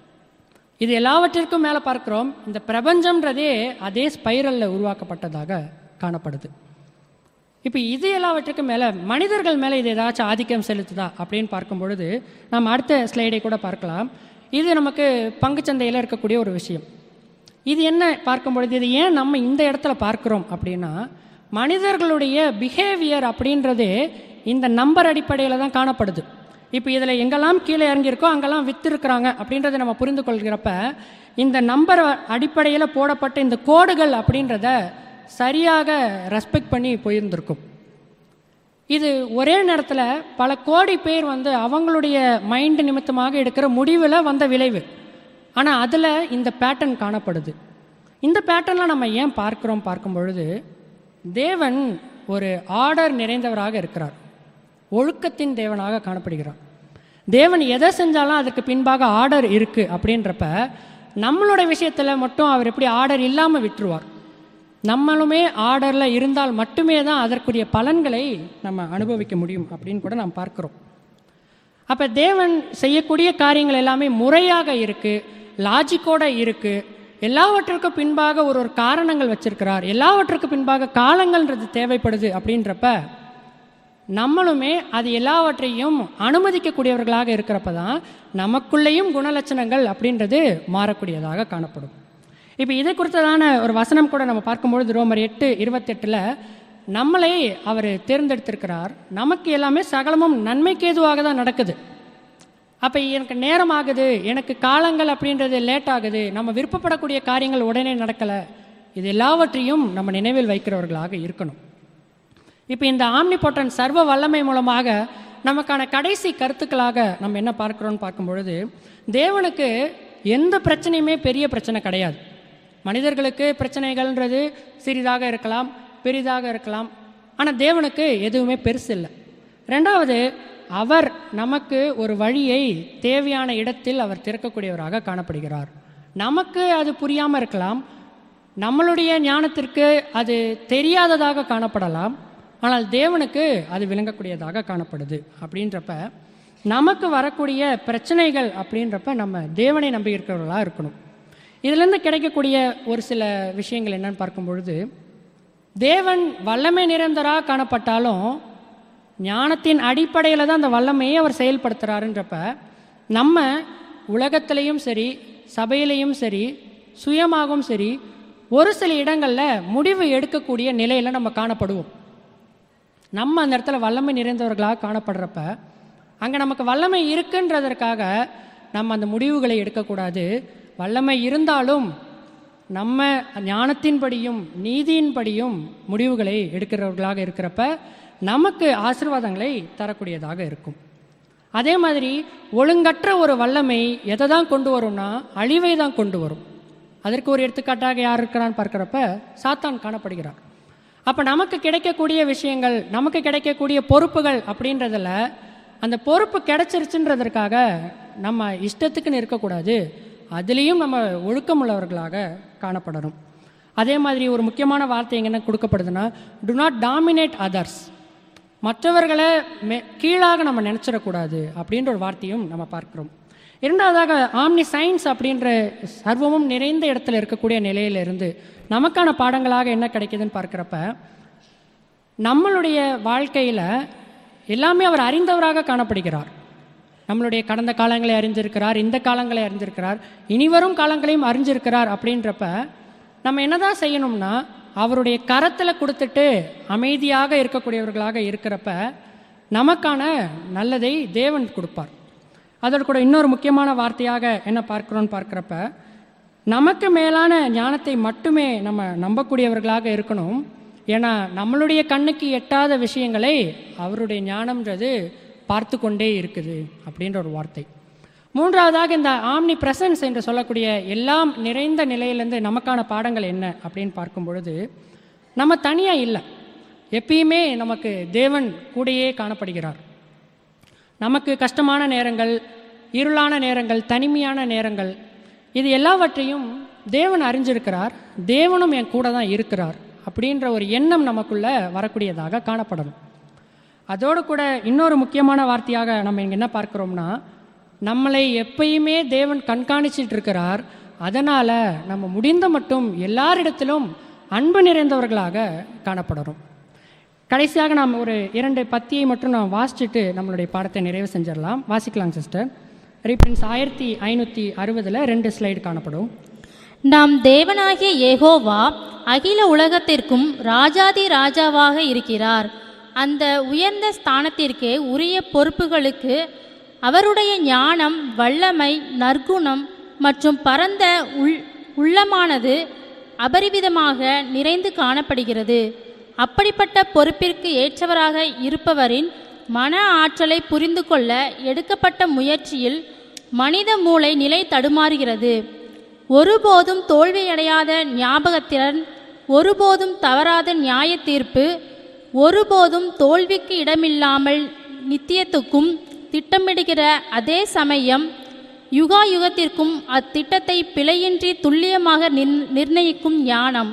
இது எல்லாவற்றிற்கும் மேலே பார்க்கிறோம் இந்த பிரபஞ்சம்ன்றதே அதே ஸ்பைரலில் உருவாக்கப்பட்டதாக காணப்படுது இப்போ இது எல்லாவற்றுக்கும் மேலே மனிதர்கள் மேலே இது ஏதாச்சும் ஆதிக்கம் செலுத்துதா அப்படின்னு பார்க்கும் பொழுது நம்ம அடுத்த ஸ்லைடை கூட பார்க்கலாம் இது நமக்கு பங்குச்சந்தையில் இருக்கக்கூடிய ஒரு விஷயம் இது என்ன பார்க்கும் பொழுது இது ஏன் நம்ம இந்த இடத்துல பார்க்குறோம் அப்படின்னா மனிதர்களுடைய பிஹேவியர் அப்படின்றதே இந்த நம்பர் அடிப்படையில் தான் காணப்படுது இப்போ இதில் எங்கெல்லாம் கீழே இறங்கியிருக்கோ அங்கெல்லாம் விற்றுருக்குறாங்க அப்படின்றத நம்ம புரிந்து கொள்கிறப்ப இந்த நம்பர் அடிப்படையில் போடப்பட்ட இந்த கோடுகள் அப்படின்றத சரியாக ரெஸ்பெக்ட் பண்ணி போயிருந்திருக்கும் இது ஒரே நேரத்தில் பல கோடி பேர் வந்து அவங்களுடைய மைண்ட் நிமித்தமாக எடுக்கிற முடிவில் வந்த விளைவு ஆனால் அதில் இந்த பேட்டர்ன் காணப்படுது இந்த பேட்டர்னில் நம்ம ஏன் பார்க்குறோம் பார்க்கும் பொழுது தேவன் ஒரு ஆர்டர் நிறைந்தவராக இருக்கிறார் ஒழுக்கத்தின் தேவனாக காணப்படுகிறார் தேவன் எதை செஞ்சாலும் அதுக்கு பின்பாக ஆர்டர் இருக்குது அப்படின்றப்ப நம்மளோட விஷயத்தில் மட்டும் அவர் எப்படி ஆர்டர் இல்லாமல் விட்டுருவார் நம்மளுமே ஆர்டரில் இருந்தால் மட்டுமே தான் அதற்குரிய பலன்களை நம்ம அனுபவிக்க முடியும் அப்படின்னு கூட நாம் பார்க்கிறோம் அப்போ தேவன் செய்யக்கூடிய காரியங்கள் எல்லாமே முறையாக இருக்குது லாஜிக்கோட இருக்குது எல்லாவற்றுக்கும் பின்பாக ஒரு ஒரு காரணங்கள் வச்சிருக்கிறார் எல்லாவற்றுக்கும் பின்பாக காலங்கள்ன்றது தேவைப்படுது அப்படின்றப்ப நம்மளுமே அது எல்லாவற்றையும் அனுமதிக்கக்கூடியவர்களாக இருக்கிறப்ப தான் நமக்குள்ளேயும் குணலட்சணங்கள் அப்படின்றது மாறக்கூடியதாக காணப்படும் இப்போ இதை குறித்ததான ஒரு வசனம் கூட நம்ம பார்க்கும்பொழுது ரோமர் எட்டு இருபத்தெட்டில் நம்மளை அவர் தேர்ந்தெடுத்திருக்கிறார் நமக்கு எல்லாமே சகலமும் நன்மைக்கு ஏதுவாக தான் நடக்குது அப்போ எனக்கு நேரம் ஆகுது எனக்கு காலங்கள் அப்படின்றது லேட் ஆகுது நம்ம விருப்பப்படக்கூடிய காரியங்கள் உடனே நடக்கலை இது எல்லாவற்றையும் நம்ம நினைவில் வைக்கிறவர்களாக இருக்கணும் இப்போ இந்த ஆம்னி பொட்டன் சர்வ வல்லமை மூலமாக நமக்கான கடைசி கருத்துக்களாக நம்ம என்ன பார்க்குறோம்னு பார்க்கும் பொழுது தேவனுக்கு எந்த பிரச்சனையுமே பெரிய பிரச்சனை கிடையாது மனிதர்களுக்கு பிரச்சனைகள்ன்றது சிறிதாக இருக்கலாம் பெரிதாக இருக்கலாம் ஆனால் தேவனுக்கு எதுவுமே பெருசு இல்லை ரெண்டாவது அவர் நமக்கு ஒரு வழியை தேவையான இடத்தில் அவர் திறக்கக்கூடியவராக காணப்படுகிறார் நமக்கு அது புரியாமல் இருக்கலாம் நம்மளுடைய ஞானத்திற்கு அது தெரியாததாக காணப்படலாம் ஆனால் தேவனுக்கு அது விளங்கக்கூடியதாக காணப்படுது அப்படின்றப்ப நமக்கு வரக்கூடிய பிரச்சனைகள் அப்படின்றப்ப நம்ம தேவனை நம்பி இருக்கிறவர்களாக இருக்கணும் இதிலிருந்து கிடைக்கக்கூடிய ஒரு சில விஷயங்கள் என்னன்னு பார்க்கும் பொழுது தேவன் வல்லமை நிறைந்தராக காணப்பட்டாலும் ஞானத்தின் அடிப்படையில் தான் அந்த வல்லமையை அவர் செயல்படுத்துகிறாருன்றப்ப நம்ம உலகத்திலையும் சரி சபையிலையும் சரி சுயமாகவும் சரி ஒரு சில இடங்களில் முடிவு எடுக்கக்கூடிய நிலையில் நம்ம காணப்படுவோம் நம்ம அந்த இடத்துல வல்லமை நிறைந்தவர்களாக காணப்படுறப்ப அங்கே நமக்கு வல்லமை இருக்குன்றதற்காக நம்ம அந்த முடிவுகளை எடுக்கக்கூடாது வல்லமை இருந்தாலும் நம்ம ஞானத்தின்படியும் நீதியின்படியும் முடிவுகளை எடுக்கிறவர்களாக இருக்கிறப்ப நமக்கு ஆசீர்வாதங்களை தரக்கூடியதாக இருக்கும் அதே மாதிரி ஒழுங்கற்ற ஒரு வல்லமை எதை தான் கொண்டு வரும்னா அழிவை தான் கொண்டு வரும் அதற்கு ஒரு எடுத்துக்காட்டாக யார் இருக்கிறான்னு பார்க்குறப்ப சாத்தான் காணப்படுகிறார் அப்போ நமக்கு கிடைக்கக்கூடிய விஷயங்கள் நமக்கு கிடைக்கக்கூடிய பொறுப்புகள் அப்படின்றதில் அந்த பொறுப்பு கிடைச்சிருச்சுன்றதற்காக நம்ம இஷ்டத்துக்குன்னு இருக்கக்கூடாது அதுலேயும் நம்ம ஒழுக்கமுள்ளவர்களாக காணப்படணும் அதே மாதிரி ஒரு முக்கியமான வார்த்தை எங்கன்னா கொடுக்கப்படுதுன்னா டு நாட் டாமினேட் அதர்ஸ் மற்றவர்களை மே கீழாக நம்ம நினச்சிடக்கூடாது அப்படின்ற ஒரு வார்த்தையும் நம்ம பார்க்குறோம் இரண்டாவதாக ஆம்னி சயின்ஸ் அப்படின்ற சர்வமும் நிறைந்த இடத்துல இருக்கக்கூடிய நிலையிலிருந்து நமக்கான பாடங்களாக என்ன கிடைக்குதுன்னு பார்க்குறப்ப நம்மளுடைய வாழ்க்கையில் எல்லாமே அவர் அறிந்தவராக காணப்படுகிறார் நம்மளுடைய கடந்த காலங்களை அறிஞ்சிருக்கிறார் இந்த காலங்களை அறிஞ்சிருக்கிறார் இனிவரும் காலங்களையும் அறிஞ்சிருக்கிறார் அப்படின்றப்ப நம்ம என்னதான் செய்யணும்னா அவருடைய கரத்தில் கொடுத்துட்டு அமைதியாக இருக்கக்கூடியவர்களாக இருக்கிறப்ப நமக்கான நல்லதை தேவன் கொடுப்பார் அதோடு கூட இன்னொரு முக்கியமான வார்த்தையாக என்ன பார்க்குறோன்னு பார்க்குறப்ப நமக்கு மேலான ஞானத்தை மட்டுமே நம்ம நம்பக்கூடியவர்களாக இருக்கணும் ஏன்னா நம்மளுடைய கண்ணுக்கு எட்டாத விஷயங்களை அவருடைய ஞானம்ன்றது பார்த்து கொண்டே இருக்குது அப்படின்ற ஒரு வார்த்தை மூன்றாவதாக இந்த ஆம்னி பிரசன்ஸ் என்று சொல்லக்கூடிய எல்லாம் நிறைந்த நிலையிலேருந்து நமக்கான பாடங்கள் என்ன அப்படின்னு பார்க்கும் பொழுது நம்ம தனியாக இல்லை எப்பயுமே நமக்கு தேவன் கூடையே காணப்படுகிறார் நமக்கு கஷ்டமான நேரங்கள் இருளான நேரங்கள் தனிமையான நேரங்கள் இது எல்லாவற்றையும் தேவன் அறிஞ்சிருக்கிறார் தேவனும் என் கூட தான் இருக்கிறார் அப்படின்ற ஒரு எண்ணம் நமக்குள்ள வரக்கூடியதாக காணப்படணும் அதோடு கூட இன்னொரு முக்கியமான வார்த்தையாக நம்ம இங்கே என்ன பார்க்குறோம்னா நம்மளை எப்பயுமே தேவன் கண்காணிச்சிட்டு இருக்கிறார் அதனால் நம்ம முடிந்த மட்டும் எல்லாரிடத்திலும் அன்பு நிறைந்தவர்களாக காணப்படணும் கடைசியாக நாம் ஒரு இரண்டு பத்தியை மட்டும் நாம் வாசிச்சுட்டு நம்மளுடைய பாடத்தை நிறைவு செஞ்சிடலாம் வாசிக்கலாம் சிஸ்டர் ரீப்ரின்ஸ் ஆயிரத்தி ஐநூற்றி அறுபதில் ரெண்டு ஸ்லைடு காணப்படும் நாம் தேவனாகிய யெகோவா அகில உலகத்திற்கும் ராஜாதி ராஜாவாக இருக்கிறார் அந்த உயர்ந்த ஸ்தானத்திற்கு உரிய பொறுப்புகளுக்கு அவருடைய ஞானம் வல்லமை நற்குணம் மற்றும் பரந்த உள் உள்ளமானது அபரிவிதமாக நிறைந்து காணப்படுகிறது அப்படிப்பட்ட பொறுப்பிற்கு ஏற்றவராக இருப்பவரின் மன ஆற்றலை புரிந்து கொள்ள எடுக்கப்பட்ட முயற்சியில் மனித மூளை நிலை தடுமாறுகிறது ஒருபோதும் தோல்வியடையாத ஞாபகத்திறன் ஒருபோதும் தவறாத நியாய தீர்ப்பு ஒருபோதும் தோல்விக்கு இடமில்லாமல் நித்தியத்துக்கும் திட்டமிடுகிற அதே சமயம் யுகா யுகத்திற்கும் அத்திட்டத்தை பிழையின்றி துல்லியமாக நிர்- நிர்ணயிக்கும் ஞானம்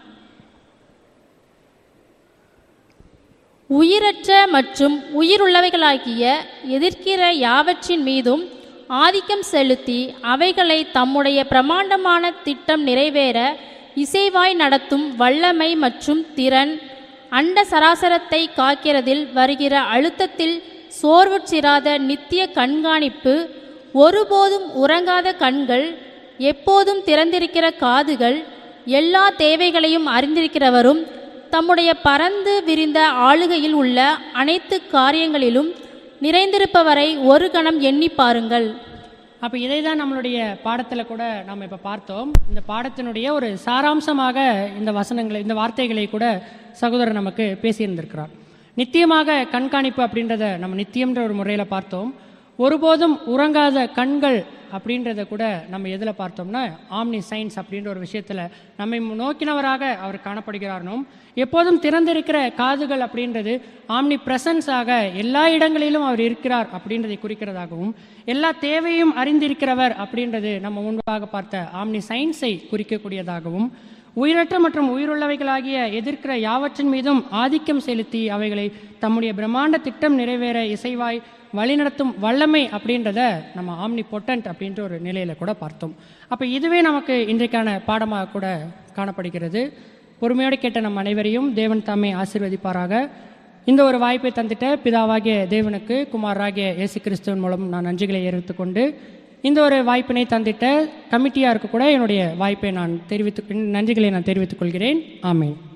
உயிரற்ற மற்றும் உயிருள்ளவைகளாகிய எதிர்க்கிற யாவற்றின் மீதும் ஆதிக்கம் செலுத்தி அவைகளை தம்முடைய பிரமாண்டமான திட்டம் நிறைவேற இசைவாய் நடத்தும் வல்லமை மற்றும் திறன் அண்ட சராசரத்தை காக்கிறதில் வருகிற அழுத்தத்தில் சோர்வுற்றிராத நித்திய கண்காணிப்பு ஒருபோதும் உறங்காத கண்கள் எப்போதும் திறந்திருக்கிற காதுகள் எல்லா தேவைகளையும் அறிந்திருக்கிறவரும் தம்முடைய பரந்து விரிந்த ஆளுகையில் உள்ள அனைத்து காரியங்களிலும் நிறைந்திருப்பவரை ஒரு கணம் எண்ணி பாருங்கள் அப்போ இதை தான் நம்மளுடைய பாடத்தில் கூட நாம் இப்போ பார்த்தோம் இந்த பாடத்தினுடைய ஒரு சாராம்சமாக இந்த வசனங்களை இந்த வார்த்தைகளை கூட சகோதரர் நமக்கு பேசியிருந்திருக்கிறார் நித்தியமாக கண்காணிப்பு அப்படின்றத நம்ம நித்தியம்ன்ற ஒரு முறையில் பார்த்தோம் ஒருபோதும் உறங்காத கண்கள் அப்படின்றத கூட நம்ம எதில் பார்த்தோம்னா ஆம்னி சயின்ஸ் அப்படின்ற ஒரு விஷயத்தில் நம்மை நோக்கினவராக அவர் காணப்படுகிறார்னும் எப்போதும் திறந்திருக்கிற காதுகள் அப்படின்றது ஆம்னி பிரசன்ஸாக எல்லா இடங்களிலும் அவர் இருக்கிறார் அப்படின்றதை குறிக்கிறதாகவும் எல்லா தேவையும் அறிந்திருக்கிறவர் அப்படின்றது நம்ம முன்பாக பார்த்த ஆம்னி சயின்ஸை குறிக்கக்கூடியதாகவும் உயிரற்ற மற்றும் உயிருள்ளவைகளாகிய எதிர்க்கிற யாவற்றின் மீதும் ஆதிக்கம் செலுத்தி அவைகளை தம்முடைய பிரம்மாண்ட திட்டம் நிறைவேற இசைவாய் வழிநடத்தும் வல்லமை அப்படின்றத நம்ம ஆம்னி பொட்டன்ட் அப்படின்ற ஒரு நிலையில கூட பார்த்தோம் அப்போ இதுவே நமக்கு இன்றைக்கான பாடமாக கூட காணப்படுகிறது பொறுமையோடு கேட்ட நம் அனைவரையும் தேவன் தாமே ஆசீர்வதிப்பாராக இந்த ஒரு வாய்ப்பை தந்துட்ட பிதாவாகிய தேவனுக்கு குமாராகிய இயேசு கிறிஸ்துவின் மூலம் நான் நன்றிகளை தெரிவித்துக்கொண்டு இந்த ஒரு வாய்ப்பினை தந்திட்ட கமிட்டியாருக்கு கூட என்னுடைய வாய்ப்பை நான் தெரிவித்து நன்றிகளை நான் தெரிவித்துக் கொள்கிறேன் ஆமீன்